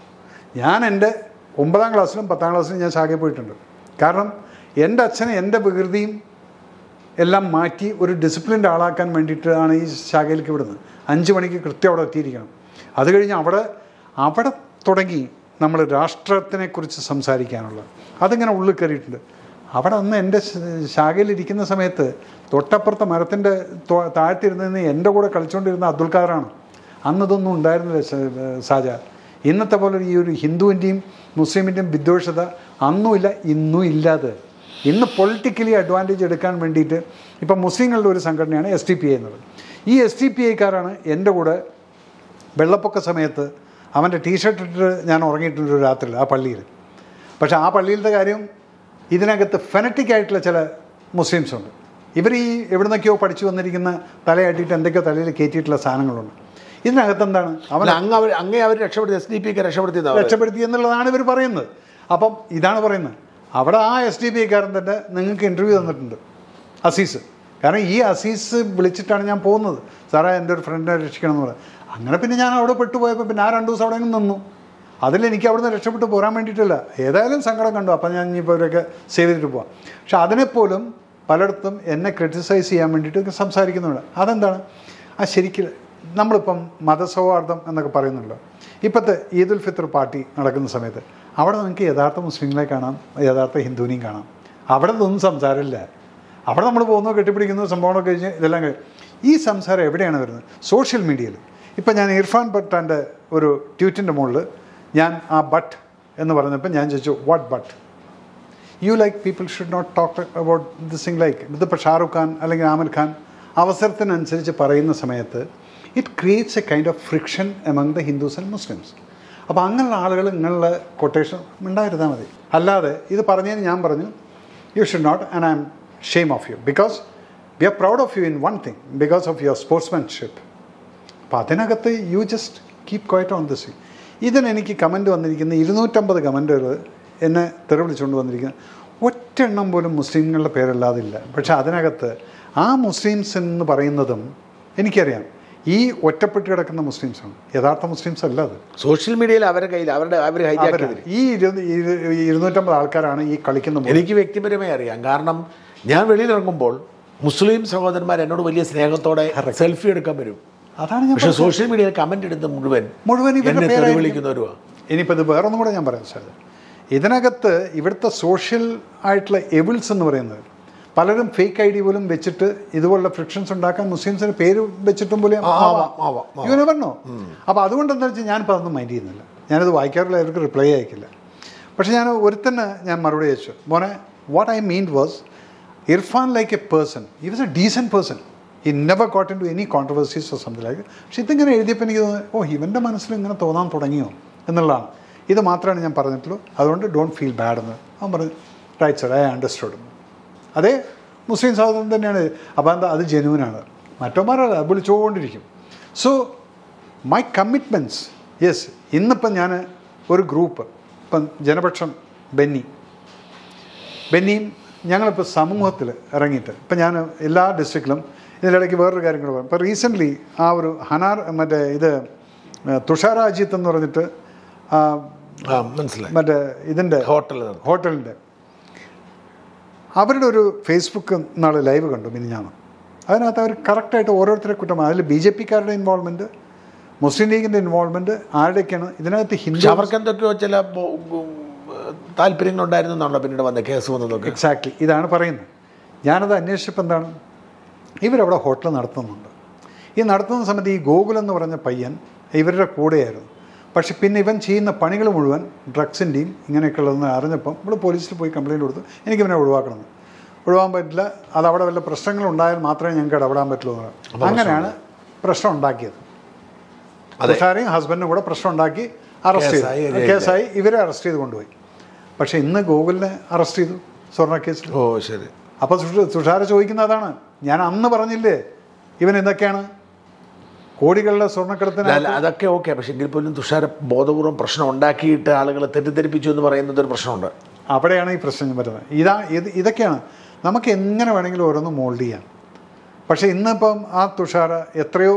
ഞാൻ എൻ്റെ ഒമ്പതാം ക്ലാസ്സിലും പത്താം ക്ലാസ്സിലും ഞാൻ ശാഖയിൽ പോയിട്ടുണ്ട് കാരണം എൻ്റെ അച്ഛനെ എൻ്റെ വികൃതിയും എല്ലാം മാറ്റി ഒരു ഡിസിപ്ലിൻഡ് ആളാക്കാൻ വേണ്ടിയിട്ടാണ് ഈ ശാഖയിലേക്ക് വിടുന്നത് അഞ്ച് മണിക്ക് കൃത്യം അവിടെ എത്തിയിരിക്കണം അത് കഴിഞ്ഞ് അവിടെ അവിടെ തുടങ്ങി നമ്മൾ രാഷ്ട്രത്തിനെക്കുറിച്ച് സംസാരിക്കാനുള്ള അതിങ്ങനെ ഉള്ളിൽ കയറിയിട്ടുണ്ട് അവിടെ അന്ന് എൻ്റെ ശാഖയിലിരിക്കുന്ന സമയത്ത് തൊട്ടപ്പുറത്തെ മരത്തിൻ്റെ താഴ്ത്തിരുന്നതിന് എൻ്റെ കൂടെ കളിച്ചുകൊണ്ടിരുന്ന അബ്ദുൽ ഖാദറാണ് അന്ന് ഇതൊന്നും ഉണ്ടായിരുന്നില്ല സ- സാജ ഇന്നത്തെ പോലെ ഈ ഒരു ഹിന്ദുവിൻ്റെയും മുസ്ലിമിൻ്റെയും വിദ്വേഷത അന്നുമില്ല ഇന്നും ഇല്ലാതെ ഇന്ന് പൊളിറ്റിക്കലി അഡ്വാൻറ്റേജ് എടുക്കാൻ വേണ്ടിയിട്ട് ഇപ്പം മുസ്ലിങ്ങളുടെ ഒരു സംഘടനയാണ് എസ് ടി പി ഐ എന്നുള്ളത് ഈ എസ് ടി പി ഐക്കാരാണ് എൻ്റെ കൂടെ വെള്ളപ്പൊക്ക സമയത്ത് അവൻ്റെ ടീഷർട്ട് ഇട്ടിട്ട് ഞാൻ ഉറങ്ങിയിട്ടുണ്ട് ഒരു രാത്രിയിൽ ആ പള്ളിയിൽ പക്ഷേ ആ പള്ളിയിലത്തെ കാര്യം ഇതിനകത്ത് ഫെനറ്റിക് ആയിട്ടുള്ള ചില മുസ്ലിംസ് ഉണ്ട് ഇവർ ഈ എവിടുന്നൊക്കെയോ പഠിച്ചു വന്നിരിക്കുന്ന തലയാട്ടിയിട്ട് എന്തൊക്കെയോ തലയിൽ കയറ്റിയിട്ടുള്ള സാധനങ്ങളുണ്ട് ഇതിനകത്ത് എന്താണ് അവൻ അല്ല അങ്ങ് അവർ അങ്ങേ അവർ രക്ഷപ്പെടുത്തി എസ് ഡി പി ഒക്കെ രക്ഷപ്പെടുത്തിയതാണ് രക്ഷപ്പെടുത്തി എന്നുള്ളതാണ് ഇവർ പറയുന്നത് അപ്പം ഇതാണ് പറയുന്നത് അവിടെ ആ എസ് ഡി പി ഐക്കാരൻ തന്നെ നിങ്ങൾക്ക് ഇൻ്റർവ്യൂ തന്നിട്ടുണ്ട് അസീസ് കാരണം ഈ അസീസ് വിളിച്ചിട്ടാണ് ഞാൻ പോകുന്നത് സാറേ എൻ്റെ ഒരു ഫ്രണ്ടിനെ രക്ഷിക്കണം എന്ന് പറയാം അങ്ങനെ പിന്നെ ഞാൻ അവിടെ പെട്ടുപോയപ്പോൾ പിന്നെ ആ രണ്ട് ദിവസം അവിടെ അങ്ങ് നിന്നു അതിൽ എനിക്ക് അവിടുന്ന് രക്ഷപ്പെട്ട് പോരാൻ വേണ്ടിയിട്ടില്ല ഏതായാലും സങ്കടം കണ്ടു അപ്പം ഞാൻ ഇനിയിപ്പോൾ ഇവരൊക്കെ സേവ് ചെയ്തിട്ട് പോവാം പക്ഷെ അതിനെപ്പോലും പലയിടത്തും എന്നെ ക്രിട്ടിസൈസ് ചെയ്യാൻ വേണ്ടിയിട്ട് സംസാരിക്കുന്നുണ്ട് അതെന്താണ് ആ ശരിക്കും നമ്മളിപ്പം മതസൗഹാർദ്ദം എന്നൊക്കെ പറയുന്നുണ്ടല്ലോ ഇപ്പോഴത്തെ ഈദ് ഉൽ ഫിത്തർ പാർട്ടി നടക്കുന്ന സമയത്ത് അവിടെ നിങ്ങൾക്ക് യഥാർത്ഥ മുസ്ലിങ്ങളെ കാണാം യഥാർത്ഥ ഹിന്ദുവിനെയും കാണാം അവിടെ ഒന്നും സംസാരമില്ല അവിടെ നമ്മൾ പോകുന്നു കെട്ടിപ്പിടിക്കുന്നു സംഭവങ്ങളൊക്കെ കഴിഞ്ഞ് ഇതെല്ലാം കഴിഞ്ഞ് ഈ സംസാരം എവിടെയാണ് വരുന്നത് സോഷ്യൽ മീഡിയയിൽ ഇപ്പം ഞാൻ ഇർഫാൻ ഭട്ടാൻ്റെ ഒരു ട്വീറ്റിൻ്റെ മുകളിൽ ഞാൻ ആ ബട്ട് എന്ന് പറഞ്ഞപ്പോൾ ഞാൻ ചോദിച്ചു what but you like people should not talk about this thing like ഇതിപ്പോൾ ഷാറുഖ് ഖാൻ അല്ലെങ്കിൽ ആമിർ ഖാൻ അവസരത്തിനനുസരിച്ച് പറയുന്ന സമയത്ത് it creates a kind of friction among the Hindus and Muslims അപ്പോൾ അങ്ങനെയുള്ള ആളുകൾ ഇങ്ങനെയുള്ള കൊട്ടേഷൻ ഉണ്ടായിരുന്നാൽ മതി അല്ലാതെ ഇത് പറഞ്ഞതിന് ഞാൻ പറഞ്ഞു you should not and I'm shame of you because we are proud of you in one thing because of your sportsmanship അപ്പോൾ അതിനകത്ത് you just keep quiet on this ഇതിന് എനിക്ക് കമൻറ്റ് വന്നിരിക്കുന്ന ഇരുന്നൂറ്റമ്പത് കമൻറ്റുകൾ എന്നെ തെറി വിളിച്ചുകൊണ്ട് വന്നിരിക്കുന്നത് ഒറ്റ എണ്ണം പോലും മുസ്ലിങ്ങളുടെ പേരല്ലാതില്ല പക്ഷെ അതിനകത്ത് ആ മുസ്ലിംസ് എന്ന് പറയുന്നതും എനിക്കറിയാം ഈ ഒറ്റപ്പെട്ട് കിടക്കുന്ന മുസ്ലിംസാണ് യഥാർത്ഥ മുസ്ലിംസ് അല്ല അത് സോഷ്യൽ മീഡിയയിൽ അവരുടെ കയ്യിൽ അവരുടെ അവർ ഹൈജാക്ക് അവരാണ് ഈ ഇരു ഇരു- ഇരുന്നൂറ്റമ്പത് ആൾക്കാരാണ് ഈ കളിക്കുന്ന മുഴുവൻ. എനിക്ക് വ്യക്തിപരമായി അറിയാം കാരണം ഞാൻ വെളിയിലിറങ്ങുമ്പോൾ മുസ്ലിം സഹോദരന്മാർ എന്നോട് വലിയ സ്നേഹത്തോടെ സെൽഫി എടുക്കാൻ വരും അതാണ് ഞാൻ പക്ഷെ സോഷ്യൽ മീഡിയയിൽ കമന്റ് ഇടുന്ന മുഴുവൻ മുഴുവൻ ഇവരുടെ എന്നെ തെറി പേരായിരിക്കും. വിളിക്കുന്നവരുവാ ഇനിയിപ്പോൾ ഇത് വേറൊന്നും കൂടെ ഞാൻ പറയാം സാർ ഇതിനകത്ത് ഇവിടുത്തെ സോഷ്യൽ ആയിട്ടുള്ള എവിൾസ് എന്ന് പറയുന്നത് പലരും ഫേക്ക് ഐ ഡി പോലും വെച്ചിട്ട് ഇതുപോലുള്ള ഫ്രിക്ഷൻസ് ഉണ്ടാക്കാൻ മുസ്ലിംസിന് പേര് വെച്ചിട്ടും പോലും ആവാം, ആവാം, യു നെവർ അപ്പോൾ അതുകൊണ്ട് എന്താ വെച്ചാൽ ഞാനിപ്പോൾ അതൊന്നും മൈൻഡ് ചെയ്യുന്നില്ല ഞാനത് വായിക്കാറില്ല അവർക്ക് റിപ്ലൈ അയക്കില്ല പക്ഷേ ഞാൻ ഒരുത്തന്നെ ഞാൻ മറുപടി അയച്ചു മോനെ what I mean was Irfan like a person he was a decent person he never got into any controversies or something like പക്ഷെ ഇതിങ്ങനെ എഴുതിയപ്പോൾ എനിക്ക് തോന്നുന്നു ഓ ഇവൻ്റെ മനസ്സിൽ ഇങ്ങനെ തോന്നാൻ തുടങ്ങിയോ എന്നുള്ളതാണ് ഇത് മാത്രമാണ് ഞാൻ പറഞ്ഞിട്ടുള്ളൂ അതുകൊണ്ട് ഡോണ്ട് ഫീൽ ബാഡ് എന്ന് അവൻ പറഞ്ഞു റൈറ്റ് സർ ഐ അണ്ടർസ്റ്റുഡ് അതേ മുസ്ലിം സഹോദരൻ തന്നെയാണ് അപ്പോൾ എന്താ അത് ജനുവിനാണ് മറ്റന്മാരല്ല വിളിച്ചുകൊണ്ടിരിക്കും സോ മൈ കമ്മിറ്റ്മെൻറ്റ്സ് യെസ് ഇന്നിപ്പം ഞാൻ ഒരു ഗ്രൂപ്പ് ഇപ്പം ജനപക്ഷം ബെന്നി ബെന്നിയും ഞങ്ങളിപ്പോൾ സമൂഹത്തിൽ ഇറങ്ങിയിട്ട് ഇപ്പം ഞാൻ എല്ലാ ഡിസ്ട്രിക്റ്റിലും ഇതിനിടയ്ക്ക് വേറൊരു കാര്യം കൂടെ പറയാം ഇപ്പോൾ റീസെൻ്റ്ലി ആ ഒരു ഹനാർ മറ്റേ ഇത് തുഷാര അജിത്ത് എന്ന് പറഞ്ഞിട്ട് ആ, ആ മനസ്സിലായി മറ്റേ ഇതിൻ്റെ ഹോട്ടൽ ഹോട്ടലിൻ്റെ അവരുടെ ഒരു ഫേസ്ബുക്ക് നാൾ ലൈവ് കണ്ടു മിനിഞ്ഞാണ് അതിനകത്ത് അവർ കറക്റ്റായിട്ട് ഓരോരുത്തരെ കുറ്റം അതിൽ ബി ജെ പിക്കാരുടെ ഇൻവോൾവ്മെൻറ്റ് മുസ്ലിം ലീഗിൻ്റെ ഇൻവോൾവ്മെൻറ്റ് ആരുടെയൊക്കെയാണ് ഇതിനകത്ത് പക്ഷെ ഹിന്ദു അവർക്ക് എന്തൊക്കെയോ ചില ബോ- ഉം, താല്പര്യങ്ങളുണ്ടായിരുന്നെന്നാണല്ലോ പിന്നീട് വന്ന കേസ് വന്നതൊക്കെ എക്സാക്ട്ലി ഇതാണ് പറയുന്നത് ഞാനത് അന്വേഷിച്ചപ്പോൾ എന്താണ് ഇവരവിടെ ഹോട്ടൽ നടത്തുന്നുണ്ട് ഈ നടത്തുന്ന സമയത്ത് ഈ ഗോകുൽ എന്ന് പറഞ്ഞ പയ്യൻ ഇവരുടെ കൂടെയായിരുന്നു പക്ഷെ പിന്നെ ഇവൻ ചെയ്യുന്ന പണികൾ മുഴുവൻ ഡ്രഗ്സിൻ്റെയും ഇങ്ങനെയൊക്കെ ഉള്ളതെന്ന് അറിഞ്ഞപ്പം നമ്മൾ പോലീസിൽ പോയി കംപ്ലയിൻറ്റ് കൊടുത്തു എനിക്ക് ഇവനെ ഒഴിവാക്കണം എന്ന്. ഒഴിവാൻ പറ്റില്ല അത് അവിടെ വല്ല പ്രശ്നങ്ങൾ ഉണ്ടായാൽ മാത്രമേ ഞങ്ങൾക്ക് ഇടപെടാൻ പറ്റുള്ളൂ എന്ന് പറഞ്ഞു. അങ്ങനെയാണ് പ്രശ്നം ഉണ്ടാക്കിയത് തുഷാരെയും ഹസ്ബൻഡും കൂടെ പ്രശ്നം ഉണ്ടാക്കി അറസ്റ്റ് കേസായി, ചെയ്തു ജയിലിലായി. കേസായി ഇവരെ അറസ്റ്റ് ചെയ്ത് കൊണ്ടുപോയി പക്ഷേ ഇന്ന് ഗോകുലിനെ അറസ്റ്റ് ചെയ്തു സ്വർണ്ണ കേസിൽ ഓ ശരി അപ്പോൾ തുഷാര ചോദിക്കുന്ന അതാണ് ഞാൻ അന്ന് പറഞ്ഞില്ലേ ഇവൻ എന്തൊക്കെയാണ് കോടികളുടെ സ്വർണ്ണക്കടത്തിന് അല്ല അതൊക്കെ ഓക്കെ പക്ഷെ എങ്കിൽ പോലും തുഷാര ബോധപൂർവ്വം പ്രശ്നം ഉണ്ടാക്കിയിട്ട് ആളുകളെ തെറ്റിദ്ധരിപ്പിച്ചു എന്ന് പറയുന്നത് ഒരു പ്രശ്നമുണ്ട് അവിടെയാണ് ഈ പ്രശ്നം വരുന്നത് ഇതാ ഇത് ഇതൊക്കെയാണ് നമുക്ക് എങ്ങനെ വേണമെങ്കിലും ഓരോന്ന് മോൾഡ് ചെയ്യാം പക്ഷേ ഇന്നിപ്പം ആ തുഷാര എത്രയോ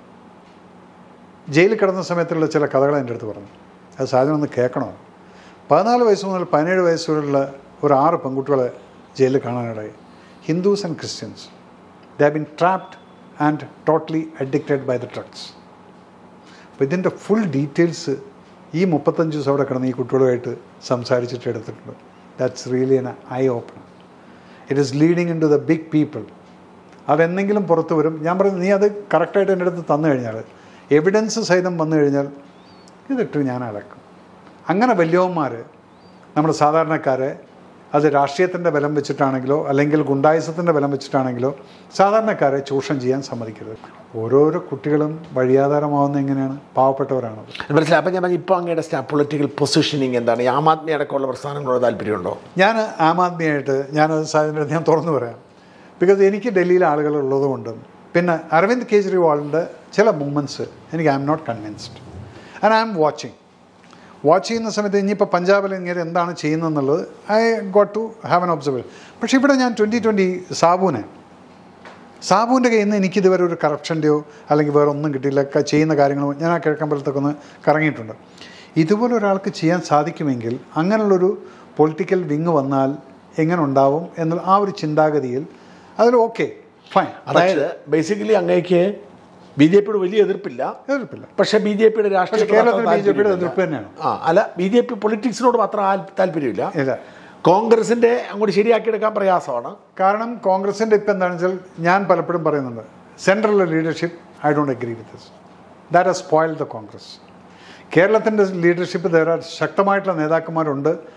ജയിലിൽ കിടന്ന സമയത്തുള്ള ചില കഥകൾ എൻ്റെ അടുത്ത് പറഞ്ഞു അത് സാധനം ഒന്ന് കേൾക്കണോ പതിനാല് വയസ്സ് മുതൽ പതിനേഴ് വയസ്സ് വരെയുള്ള ഒരു ആറ് പെൺകുട്ടികളെ ജയിലിൽ കാണാനിടയായി Hindus and Christians they have been trapped and totally addicted by the drugs അപ്പോൾ ഇതിൻ്റെ ഫുൾ ഡീറ്റെയിൽസ് ഈ മുപ്പത്തഞ്ച് ദിവസം അവിടെ കിടന്ന് ഈ കുട്ടികളുമായിട്ട് സംസാരിച്ചിട്ട് എടുത്തിട്ടുണ്ട് that's really an eye open it is leading into the big people അതെന്തെങ്കിലും പുറത്ത് വരും ഞാൻ പറഞ്ഞു നീ അത് കറക്റ്റായിട്ട് എൻ്റെ അടുത്ത് തന്നു കഴിഞ്ഞാൽ എവിഡൻസ് സഹിതം വന്നു കഴിഞ്ഞാൽ ഇതിട്ട് ഞാൻ അടക്കും അങ്ങനെ വലിയവന്മാർ നമ്മൾ സാധാരണക്കാരെ അത് രാഷ്ട്രീയത്തിൻ്റെ ബലം വെച്ചിട്ടാണെങ്കിലോ അല്ലെങ്കിൽ ഗുണ്ടായുസത്തിൻ്റെ ബലം വെച്ചിട്ടാണെങ്കിലോ സാധാരണക്കാരെ ചൂഷണം ചെയ്യാൻ സമ്മതിക്കരുത് ഓരോരോ കുട്ടികളും വഴിയാധാരമാവുന്ന എങ്ങനെയാണ് പാവപ്പെട്ടവരാണത് മനസ്സിലായി അപ്പം ഞാൻ പറഞ്ഞു ഇപ്പോൾ അങ്ങയുടെ പൊളിറ്റിക്കൽ പൊസിഷനിങ് എന്താണ് ഈ ആം ആദ്മി അടക്കമുള്ള പ്രസ്ഥാനങ്ങളോട് താല്പര്യമുണ്ടോ ഞാൻ ആം ആദ്മിയായിട്ട് ഞാൻ സാധനം ഞാൻ തുറന്നു പറയാം ബിക്കോസ് എനിക്ക് ഡൽഹിയിൽ ആളുകൾ ഉള്ളതുകൊണ്ട് പിന്നെ അരവിന്ദ് കെജ്രിവാളിൻ്റെ ചില മൂമെൻറ്റ്സ് എനിക്ക് I'm not convinced and I'm watching watch ചെയ്യുന്ന സമയത്ത് ഇനിയിപ്പോൾ പഞ്ചാബിൽ ഇങ്ങനെ എന്താണ് ചെയ്യുന്നതെന്നുള്ളത് I got to have an observation പക്ഷേ ഇവിടെ ഞാൻ ട്വൻറ്റി ട്വൻറ്റി സാബുവിനെ സാബുവിൻ്റെ കയ്യിൽ നിന്ന് എനിക്കിതുവരെ ഒരു കറപ്ഷൻ്റെയോ അല്ലെങ്കിൽ വേറെ ഒന്നും കിട്ടിയില്ല ക- ചെയ്യുന്ന കാര്യങ്ങളോ ഞാൻ ആ കിഴക്കമ്പലത്തൊക്കെ ഒന്ന് കറങ്ങിയിട്ടുണ്ട് ഇതുപോലെ ഒരാൾക്ക് ചെയ്യാൻ സാധിക്കുമെങ്കിൽ അങ്ങനെയുള്ളൊരു പൊളിറ്റിക്കൽ വിങ് വന്നാൽ എങ്ങനെ ഉണ്ടാവും എന്നുള്ള ആ ഒരു ചിന്താഗതിയിൽ അതിൽ ഓക്കെ ഫൈൻ അതായത് ബേസിക്കലി അങ്ങേക്ക് ബി ജെ പിയുടെ വലിയ എതിർപ്പില്ല എതിർപ്പില്ല ബി ജെ പിയുടെ രാഷ്ട്രീയ പക്ഷേ കേരളത്തിൽ ബി ജെ പിയുടെ എതിർപ്പ് തന്നെയാണ് ആ അല്ല ബി ജെ പി പൊളിറ്റിക്സിനോട് മാത്രം ആ- താല്പര്യമില്ല ഇല്ല കോൺഗ്രസിന്റെ അങ്ങോട്ട് ശരിയാക്കിയെടുക്കാൻ പ്രയാസമാണ് കാരണം കോൺഗ്രസിൻ്റെ ഇപ്പം എന്താണെന്ന് വെച്ചാൽ ഞാൻ പലപ്പോഴും പറയുന്നുണ്ട് central leadership I don't agree with this that has spoil the Congress കേരളത്തിൻ്റെ ലീഡർഷിപ്പ് തേറെ ശക്തമായിട്ടുള്ള നേതാക്കന്മാരുണ്ട്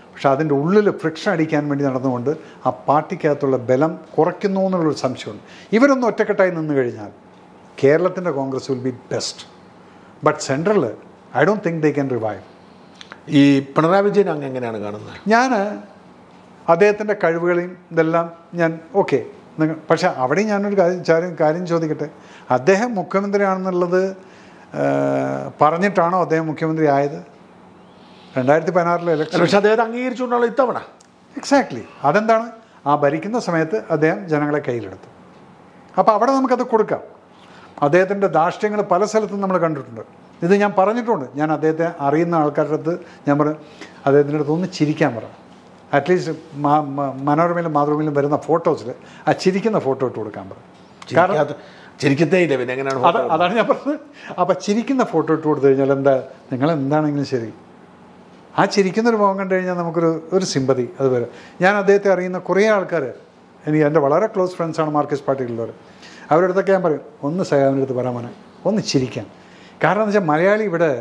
പക്ഷെ അതിൻ്റെ ഉള്ളിൽ ഫ്രിക്ഷൻ അടിക്കാൻ വേണ്ടി നടന്നുകൊണ്ട് ആ പാർട്ടിക്കകത്തുള്ള ബലം കുറയ്ക്കുന്നു എന്നുള്ളൊരു സംശയമുണ്ട് ഇവരൊന്ന് ഒറ്റക്കെട്ടായി നിന്ന് കഴിഞ്ഞാൽ കേരളത്തിൻ്റെ Congress will be best but central I don't think they can revive ഈ പിണറായി വിജയൻ അങ്ങ് എങ്ങനെയാണ് കാണുന്നത് ഞാൻ അദ്ദേഹത്തിൻ്റെ കഴിവുകളെയും ഇതെല്ലാം ഞാൻ ഓക്കെ പക്ഷെ അവിടെയും ഞാനൊരു കാര്യം ചാര്യം- കാര്യം ചോദിക്കട്ടെ അദ്ദേഹം മുഖ്യമന്ത്രിയാണെന്നുള്ളത് ആ, പറഞ്ഞിട്ടാണോ അദ്ദേഹം മുഖ്യമന്ത്രി ആയത് രണ്ടായിരത്തി പതിനാറിലെ ഇലക്ഷൻ പക്ഷെ അദ്ദേഹത്തെ അംഗീകരിച്ചുകൊണ്ടാണ് ഇത്തവണ എക്സാക്ട്ലി അതെന്താണ് ആ ഭരിക്കുന്ന സമയത്ത് അദ്ദേഹം ജനങ്ങളെ കയ്യിലെടുത്തു അപ്പോൾ അവിടെ നമുക്കത് കൊടുക്കാം അദ്ദേഹത്തിൻ്റെ ധാർഷ്ട്യങ്ങൾ പല സ്ഥലത്തും നമ്മൾ കണ്ടിട്ടുണ്ട് ഇത് ഞാൻ പറഞ്ഞിട്ടുണ്ട് ഞാൻ അദ്ദേഹത്തെ അറിയുന്ന ആൾക്കാരുടെ അടുത്ത് ഞാൻ പറഞ്ഞു അദ്ദേഹത്തിൻ്റെ അടുത്ത് ഒന്ന് ചിരിക്കാൻ പറ അറ്റ്ലീസ്റ്റ് മനോരമയിലും മാതൃഭൂമിയിലും വരുന്ന ഫോട്ടോസിൽ ആ ചിരിക്കുന്ന ഫോട്ടോ ഇട്ട് കൊടുക്കാൻ പറ കാരണം ചിരിക്കാത്ത- ചിരിക്കത്തേ ഇല്ല പിന്നെ എങ്ങനെയാണ് അത് അതാണ് ഞാൻ പറഞ്ഞത് അപ്പം ചിരിക്കുന്ന ഫോട്ടോ ഇട്ട് കൊടുത്തു കഴിഞ്ഞാൽ എന്താ നിങ്ങൾ എന്താണെങ്കിലും ശരി ആ ചിരിക്കുന്നൊരു മുഖം കണ്ടു കഴിഞ്ഞാൽ നമുക്കൊരു ഒരു സിമ്പതി അത് വരും ഞാൻ അദ്ദേഹത്തെ അറിയുന്ന കുറേ ആൾക്കാർ എനിക്ക് എൻ്റെ വളരെ ക്ലോസ് ഫ്രണ്ട്സാണ് മാർക്കസ് പാർട്ടിയിലുള്ളവർ അവരുടെ അടുത്തൊക്കെ ഞാൻ പറയും ഒന്ന് സഹാബിൻ്റെ അടുത്ത് പറയാൻ മോനെ ഒന്ന് ചിരിക്കാൻ കാരണം എന്ന് വെച്ചാൽ മലയാളി ഇവിടെ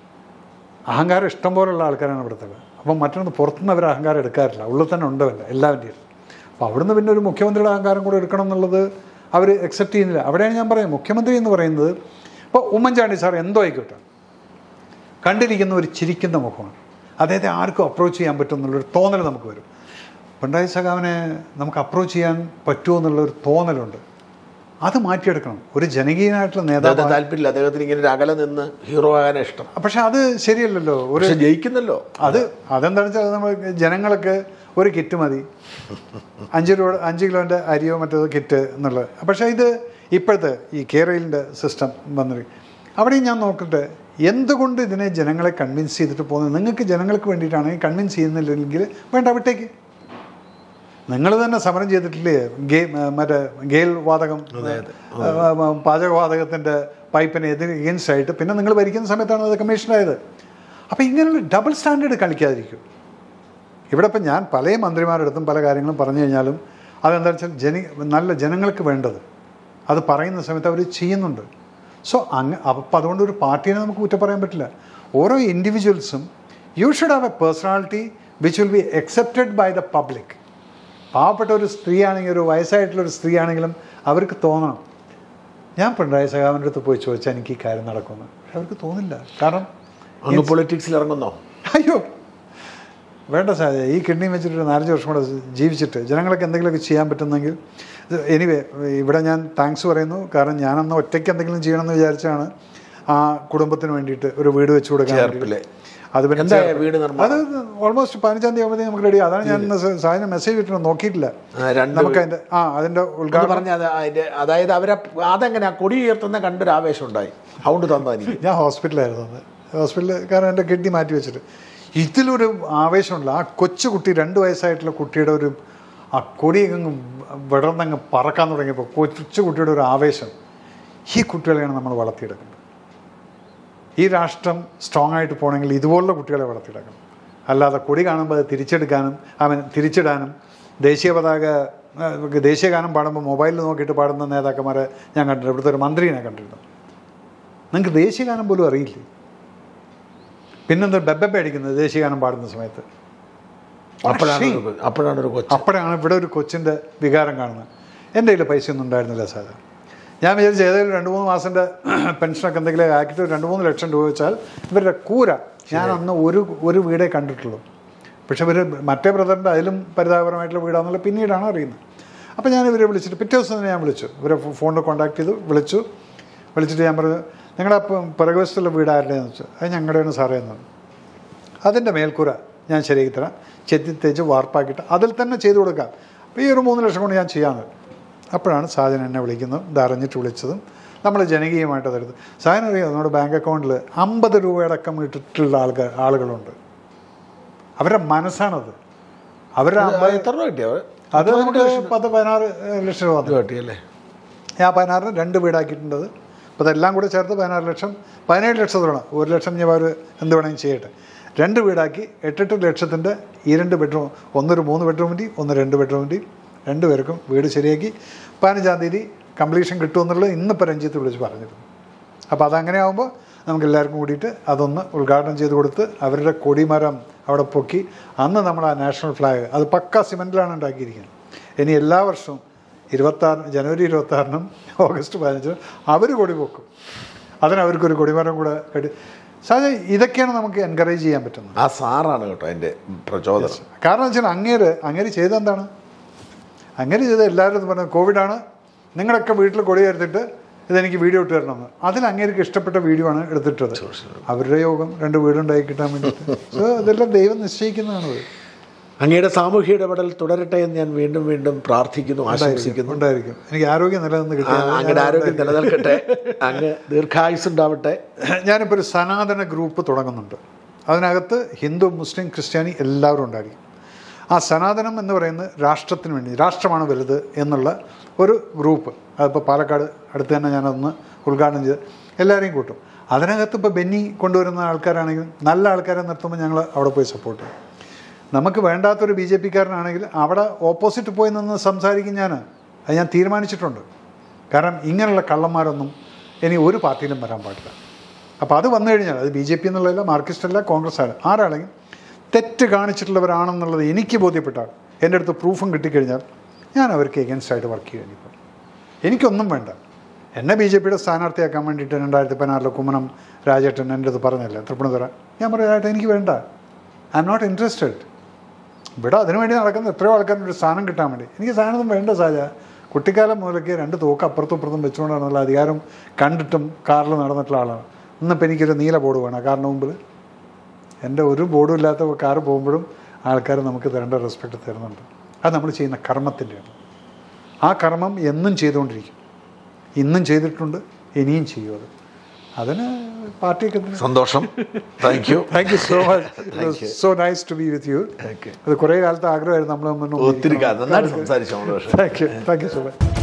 അഹങ്കാരം ഇഷ്ടം പോലുള്ള ആൾക്കാരാണ് ഇവിടുത്തെ അപ്പം മറ്റൊന്ന് പുറത്തുനിന്ന് അവർ അഹങ്കാരം എടുക്കാറില്ല ഉള്ളിൽ തന്നെ ഉണ്ടല്ല എല്ലാവരുടെയും അപ്പോൾ അവിടുന്ന് പിന്നെ ഒരു മുഖ്യമന്ത്രിയുടെ അഹങ്കാരം കൂടെ എടുക്കണം എന്നുള്ളത് അവർ അക്സെപ്റ്റ് ചെയ്യുന്നില്ല അവിടെയാണ് ഞാൻ പറയുന്നത് മുഖ്യമന്ത്രി എന്ന് പറയുന്നത് ഇപ്പോൾ ഉമ്മൻചാണ്ടി സാർ എന്തോ ആയിക്കോട്ടെ കണ്ടിരിക്കുന്ന ഒരു ചിരിക്കുന്ന മുഖമാണ് അദ്ദേഹത്തെ ആർക്കും അപ്രോച്ച് ചെയ്യാൻ പറ്റും എന്നുള്ളൊരു തോന്നൽ നമുക്ക് വരും പിണറായി സഖാവിനെ നമുക്ക് അപ്രോച്ച് ചെയ്യാൻ പറ്റുമോ എന്നുള്ളൊരു തോന്നലുണ്ട് അത് മാറ്റിയെടുക്കണം ഒരു ജനകീയനായിട്ടുള്ള നേതാവ് അദ്ദേഹത്തിന് താല്പര്യമില്ല അദ്ദേഹത്തിന് ഇങ്ങനെ ഒരു അകലെ നിന്ന് ഹീറോ ആകാനാണ് ഇഷ്ടം പക്ഷെ അത് ശരിയല്ലല്ലോ ഒരു പക്ഷെ ജയിക്കുന്നല്ലോ അത് അതെന്താണെന്ന് വെച്ചാൽ നമ്മൾ ജനങ്ങൾക്ക് ഒരു കിറ്റ് മതി അഞ്ച് രൂപ അഞ്ച് കിലോൻ്റെ അരിയോ മറ്റോ കിറ്റ് എന്നുള്ളത് പക്ഷേ ഇത് ഇപ്പോഴത്തെ ഈ കേരളിൻ്റെ സിസ്റ്റം വന്നത് അവിടെയും ഞാൻ നോക്കട്ടെ എന്തുകൊണ്ട് ഇതിനെ ജനങ്ങളെ കൺവിൻസ് ചെയ്തിട്ട് പോകുന്നത് നിങ്ങൾക്ക് ജനങ്ങൾക്ക് വേണ്ടിയിട്ടാണെങ്കിൽ കൺവിൻസ് ചെയ്യുന്നില്ലെങ്കിൽ വേണ്ട വിട്ടേക്ക് നിങ്ങൾ തന്നെ സമരം ചെയ്തിട്ടില്ലേ ഗേ മറ്റേ ഗെയിൽ വാതകം ആ, പാചകവാതകത്തിൻ്റെ പൈപ്പിന് എതിർ എഗൻസ്റ്റ് ആയിട്ട് പിന്നെ നിങ്ങൾ ഭരിക്കുന്ന സമയത്താണ് അത് കമ്മീഷനായത് അപ്പോൾ ഇങ്ങനെയുള്ള ഡബിൾ സ്റ്റാൻഡേർഡ് കളിക്കാതിരിക്കും ഇവിടെ ഇപ്പം ഞാൻ പല മന്ത്രിമാരുടെ അടുത്തും പല കാര്യങ്ങളും പറഞ്ഞു കഴിഞ്ഞാലും അതെന്താ വെച്ചാൽ ജന നല്ല ജനങ്ങൾക്ക് വേണ്ടത് അത് പറയുന്ന സമയത്ത് അവർ ചെയ്യുന്നുണ്ട് സോ അങ്ങ് അപ്പം അതുകൊണ്ട് ഒരു പാർട്ടീനെ നമുക്ക് കുറ്റം പറയാൻ പറ്റില്ല ഓരോ ഇൻഡിവിജ്വൽസും you should have a personality which will be accepted by the public പാവപ്പെട്ട ഒരു സ്ത്രീ ആണെങ്കിൽ ഒരു വയസ്സായിട്ടുള്ള ഒരു സ്ത്രീ ആണെങ്കിലും അവർക്ക് തോന്നണം ഞാൻ പിണറായി സഖാവിൻ്റെ അടുത്ത് പോയി ചോദിച്ചാൽ എനിക്ക് ഈ കാര്യം നടക്കുമെന്ന് പക്ഷെ അവർക്ക് തോന്നില്ല കാരണം അങ്ങ് പൊളിറ്റിക്സിൽ ഇറങ്ങുന്നോ അയ്യോ വേണ്ട സാധ്യത ഈ കിഡ്നി വെച്ചിട്ട് ഒരു നാലഞ്ച് വർഷം കൂടെ ജീവിച്ചിട്ട് ജനങ്ങൾക്ക് എന്തെങ്കിലുമൊക്കെ ചെയ്യാൻ പറ്റുന്നെങ്കിൽ എനിവേ ഇവിടെ ഞാൻ താങ്ക്സ് പറയുന്നു കാരണം ഞാനന്ന് ഒറ്റയ്ക്ക് എന്തെങ്കിലും ചെയ്യണമെന്ന് വിചാരിച്ചാണ് ആ കുടുംബത്തിന് വേണ്ടിയിട്ട് ഒരു വീട് വെച്ച് കൊടുക്കാൻ ചേർപ്പിലെ. വേണ്ടിയിട്ട്. അത് പിന്നെ എന്താ ചേർപ്പ്. വീട് നിർമ്മാണം അത് ഓൾമോസ്റ്റ് പതിനഞ്ചാം തീയതി ആകുമ്പോഴത്തേക്ക് നമുക്ക് റെഡി അതാണ് ഞാൻ ഇന്ന് സാധനം മെസ്സേജ് ഇട്ടിട്ട് നോക്കിയിട്ടില്ല ആ, രണ്ട് നമുക്ക് അതിൻ്റെ ആ അതിൻ്റെ എന്ന് ഉദ്ഘാടനം പറഞ്ഞാൽ അത് അതിന്റെ അതായത് അവരെ അതെങ്ങനെ കൊടി ഉയർത്തുന്ന കണ്ടൊരു ആവേശം ഉണ്ടായി അതുകൊണ്ട് തന്നാ എനിക്ക് ഞാൻ ഹോസ്പിറ്റലായിരുന്നു അന്ന് ഹോസ്പിറ്റലിൽ കാരണം എൻ്റെ കിഡ്നി മാറ്റി വെച്ചിട്ട് ഇതിലൊരു ആവേശമുണ്ട് ആ കൊച്ചു കുട്ടി രണ്ട് വയസ്സായിട്ടുള്ള കുട്ടിയുടെ ഒരു ആ കൊടിയൊക്കെ അങ്ങ് വിടർന്നങ്ങ് പറക്കാൻ തുടങ്ങിയപ്പോൾ കൊച്ചു കുട്ടിയുടെ ഒരു ആവേശം ഈ കുട്ടികളെയാണ് നമ്മൾ വളർത്തിയെടുക്കേണ്ടത് ഈ രാഷ്ട്രം സ്ട്രോങ് ആയിട്ട് പോകണമെങ്കിൽ ഇതുപോലുള്ള കുട്ടികളെ വളർത്തിയെടുക്കണം അല്ലാതെ കൊടി കാണുമ്പോൾ അത് തിരിച്ചെടുക്കാനും അവൻ തിരിച്ചിടാനും ദേശീയ പതാക ആ, ദേശീയ ഗാനം പാടുമ്പോൾ മൊബൈലിൽ നോക്കിയിട്ട് പാടുന്ന നേതാക്കന്മാരെ ഞാൻ കണ്ടിട്ടുണ്ട് ഇവിടുത്തെ ഒരു മന്ത്രിനെ കണ്ടിട്ടുണ്ട് നിങ്ങൾക്ക് ദേശീയ ഗാനം പോലും അറിയില്ലേ പിന്നെന്താ ബെബ്ബെ അടിക്കുന്നത് ദേശീയ ഗാനം പാടുന്ന സമയത്ത് അപ്പോഴാണ് ഒരു- അപ്പോഴാണ് ഒരു കൊച്ചു അപ്പോഴാണ് ഇവിടെ ഒരു കൊച്ചിൻ്റെ വികാരം കാണുന്നത് എൻ്റെ കയ്യിൽ പൈസ ഒന്നും ഉണ്ടായിരുന്നില്ല സാധാ ഞാൻ വിചാരിച്ചു ഏതെങ്കിലും രണ്ട് മൂന്ന് മാസത്തിൻ്റെ പെൻഷനൊക്കെ എന്തെങ്കിലും ആക്കിയിട്ട് ഒരു രണ്ട് മൂന്ന് ലക്ഷം രൂപ വെച്ചാൽ ഇവരുടെ കൂര ഞാൻ അന്ന് ഒരു ഒരു വീടേ കണ്ടിട്ടുള്ളൂ പക്ഷെ ഇവർ മറ്റേ ബ്രദറിൻ്റെ അതിലും പരിതാപകരമായിട്ടുള്ള വീടാണെന്നുള്ള പിന്നീടാണ് അറിയുന്നത് അപ്പോൾ ഞാൻ ഇവരെ വിളിച്ചിട്ട് പിറ്റേ ദിവസം തന്നെ ഞാൻ വിളിച്ചു ഇവരെ ഫോണിൽ കോൺടാക്ട് ചെയ്തു വിളിച്ചു വിളിച്ചിട്ട് ഞാൻ പറഞ്ഞു നിങ്ങളുടെ അപ്പം പിറകുവശത്തുള്ള വീട് ആരുടെയെന്ന് വെച്ചു അത് ഞങ്ങളുടെയാണ് സാറേ എന്ന് പറഞ്ഞു അതിൻ്റെ മേൽക്കൂര ഞാൻ ശരിയാക്കി തരാം ചെത്തി തേച്ച് വാർപ്പാക്കിയിട്ട് അതിൽ തന്നെ ചെയ്തു കൊടുക്കാം അപ്പോൾ ഈ ഒരു മൂന്ന് ലക്ഷം കൊണ്ട് ഞാൻ ചെയ്യാമെന്ന് അപ്പോഴാണ് സാജൻ എന്നെ വിളിക്കുന്നതും ഇത് അറിഞ്ഞിട്ട് വിളിച്ചതും നമ്മൾ ജനകീയമായിട്ട് അതെടുത്ത് സാജൻ അറിയാം നമ്മുടെ ബാങ്ക് അക്കൗണ്ടിൽ അമ്പത് രൂപയടക്കം ഇട്ടിട്ടുള്ള ആൾക്കാർ ആളുകളുണ്ട് അവരുടെ മനസ്സാണത് അവരുടെ അമ്പത് എത്ര രൂപ കിട്ടിയോ അത് നമുക്ക് പത്ത് പതിനാറ് ഏഹ്, ലക്ഷം രൂപ വന്നു. കിട്ടിയല്ലേ ഞാൻ പതിനാറിന് രണ്ട് വീടാക്കിയിട്ടുണ്ട് അപ്പോൾ അതെല്ലാം കൂടെ ചേർത്ത് പതിനാറ് ലക്ഷം പതിനേഴ് ലക്ഷത്തോളം ഒരു ലക്ഷം ഞാൻ അവർ എന്ത് വേണമെങ്കിലും ചെയ്യട്ടെ രണ്ട് വീടാക്കി എട്ടെട്ട് ലക്ഷത്തിൻ്റെ ഈ രണ്ട് ബെഡ്റൂം ഒന്നൊരു മൂന്ന് ബെഡ്റൂമിൻ്റെയും ഒന്ന് രണ്ട് ബെഡ്റൂമിൻ്റെയും രണ്ട് പേർക്കും വീട് ശരിയാക്കി പതിനഞ്ചാം തീയതി കംപ്ലീഷൻ കിട്ടുമെന്നുള്ളത് ഇന്നിപ്പോൾ രഞ്ജിത്ത് വിളിച്ച് പറഞ്ഞിരുന്നു അപ്പോൾ അതങ്ങനെ ആകുമ്പോൾ നമുക്ക് എല്ലാവർക്കും കൂടിയിട്ട് അതൊന്ന് ഉദ്ഘാടനം ചെയ്ത് കൊടുത്ത് അവരുടെ കൊടിമരം അവിടെ പൊക്കി അന്ന് നമ്മൾ ആ നാഷണൽ ഫ്ലാഗ് അത് പക്ക സിമെൻറ്റിലാണ് ഉണ്ടാക്കിയിരിക്കുന്നത് ഇനി എല്ലാ വർഷവും ഇരുപത്താറ് ജനുവരി ഇരുപത്താറിനും ഓഗസ്റ്റ് പതിനഞ്ചിനും അവർ കൊടി പൊക്കും അതിന് അവർക്കൊരു കൊടിമരം കൂടെ കടി സാധാരണ ഇതൊക്കെയാണ് നമുക്ക് എൻകറേജ് ചെയ്യാൻ പറ്റുന്നത് ആ സാറാണ് കേട്ടോ എൻ്റെ പ്രചോദനം കാരണം വെച്ചാൽ അങ്ങേര് അങ്ങേര് ചെയ്തെന്താണ് അങ്ങനെ ചെയ്ത് എല്ലാവരും പറഞ്ഞത് കോവിഡാണ് നിങ്ങളൊക്കെ വീട്ടിൽ കൊടി എടുത്തിട്ട് ഇതെനിക്ക് വീഡിയോ ഇട്ട് തരണമെന്ന് അതിൽ അങ്ങേർക്ക് ഇഷ്ടപ്പെട്ട വീഡിയോ ആണ് എടുത്തിട്ടത് അവരുടെ യോഗം രണ്ട് വീടുണ്ടായി കിട്ടാൻ വേണ്ടിയിട്ട് സോ ഇതെല്ലാം ദൈവം നിശ്ചയിക്കുന്നതാണ് അത്. അങ്ങയുടെ സാമൂഹ്യ ഇടപെടൽ തുടരട്ടെ എന്ന് ഞാൻ വീണ്ടും വീണ്ടും പ്രാർത്ഥിക്കുന്നു ആശംസിക്കുന്നു ഉണ്ടായിരിക്കും എനിക്ക് ആരോഗ്യം നിലനിന്ന് ആ, കിട്ടിയത് അങ്ങയുടെ ആരോഗ്യം നിലനിൽക്കട്ടെ അങ്ങ് ദീർഘായുസ്സുണ്ടാവട്ടെ ഞാനിപ്പോൾ ഒരു സനാതന ഗ്രൂപ്പ് തുടങ്ങുന്നുണ്ട് അതിനകത്ത് ഹിന്ദു മുസ്ലിം ക്രിസ്ത്യാനി എല്ലാവരും ഉണ്ടായിരിക്കും ആ സനാതനം എന്ന് പറയുന്നത് രാഷ്ട്രത്തിന് വേണ്ടി രാഷ്ട്രമാണ് വലുത് എന്നുള്ള ഒരു ഗ്രൂപ്പ് അതിപ്പോൾ പാലക്കാട് അടുത്ത് തന്നെ ഞാനതൊന്ന് ഉദ്ഘാടനം ചെയ്ത് എല്ലാവരെയും കൂട്ടും അതിനകത്ത് ഇപ്പോൾ ബെന്നി കൊണ്ടുവരുന്ന ആൾക്കാരാണെങ്കിലും നല്ല ആൾക്കാരെ നിർത്തുമ്പോൾ ഞങ്ങൾ അവിടെ പോയി സപ്പോർട്ട് ചെയ്യും നമുക്ക് വേണ്ടാത്തൊരു ബി ജെ പിക്കാരനാണെങ്കിൽ അവിടെ ഓപ്പോസിറ്റ് പോയി നിന്ന് സംസാരിക്കും ഞാൻ അത് ഞാൻ തീരുമാനിച്ചിട്ടുണ്ട് കാരണം ഇങ്ങനെയുള്ള കള്ളന്മാരൊന്നും ഇനി ഒരു പാർട്ടിയിലും വരാൻ പാടില്ല അപ്പോൾ അത് വന്നു കഴിഞ്ഞാൽ അത് ബി ജെ പി എന്നുള്ളതല്ല മാർക്സിസ്റ്റ് അല്ല കോൺഗ്രസ് ആണ് ആരാണെങ്കിൽ തെറ്റ് കാണിച്ചിട്ടുള്ളവരാണെന്നുള്ളത് എനിക്ക് ബോധ്യപ്പെട്ടാൽ എൻ്റെ അടുത്ത് പ്രൂഫും കിട്ടിക്കഴിഞ്ഞാൽ ഞാൻ അവർക്ക് എഗൻസ്റ്റ് ആയിട്ട് വർക്ക് ചെയ്യുക ഇനിയിപ്പോൾ എനിക്കൊന്നും വേണ്ട എന്നെ ബി ജെ പിയുടെ സ്ഥാനാർത്ഥിയാക്കാൻ വേണ്ടിയിട്ട് രണ്ടായിരത്തി പതിനാറിലെ കുമ്മനം രാജേട്ടൻ എൻ്റെ അടുത്ത് പറഞ്ഞല്ലേ തൃപ്പൂണിത്തുറ ഞാൻ പറയാം എനിക്ക് വേണ്ട ഐ എം നോട്ട് ഇൻട്രസ്റ്റഡ് ഇവിടെ അതിനുവേണ്ടി നടക്കുന്ന എത്രയോ ആൾക്കാരുടെ ഒരു സ്ഥാനം കിട്ടാൻ വേണ്ടി എനിക്ക് സ്ഥാനമൊന്നും വേണ്ട സാജ കുട്ടിക്കാലം മുതലൊക്കെ രണ്ട് തോക്ക് അപ്പുറത്തും ഇപ്പുറത്തും വെച്ചുകൊണ്ട് നടന്നുള്ള അധികാരം കണ്ടിട്ടും കാറിൽ നടന്നിട്ടുള്ള ആളാണ് ഇന്നിപ്പോൾ എനിക്കൊരു നീല ബോർഡ് വേണം കാറിന് മുമ്പിൽ എൻ്റെ ഒരു ബോർഡും ഇല്ലാത്ത കാറ് പോകുമ്പോഴും ആൾക്കാർ നമുക്ക് തരേണ്ട റെസ്പെക്റ്റ് തരുന്നുണ്ട് അത് നമ്മൾ ചെയ്യുന്ന കർമ്മത്തിൻ്റെയാണ് ആ കർമ്മം എന്നും ചെയ്തുകൊണ്ടിരിക്കും ഇന്നും ചെയ്തിട്ടുണ്ട് ഇനിയും ചെയ്യും അത് അതിന് പാർട്ടിയൊക്കെ എന്തിനാ? സന്തോഷം thank you thank you so much so nice to be with you Thank you. അത് കുറേ കാലത്തെ ആഗ്രഹമായിരുന്നു നമ്മൾ ഒത്തിരി കാലം നന്നായിട്ട് സംസാരിച്ചു നമ്മൾ പക്ഷേ thank you thank you so much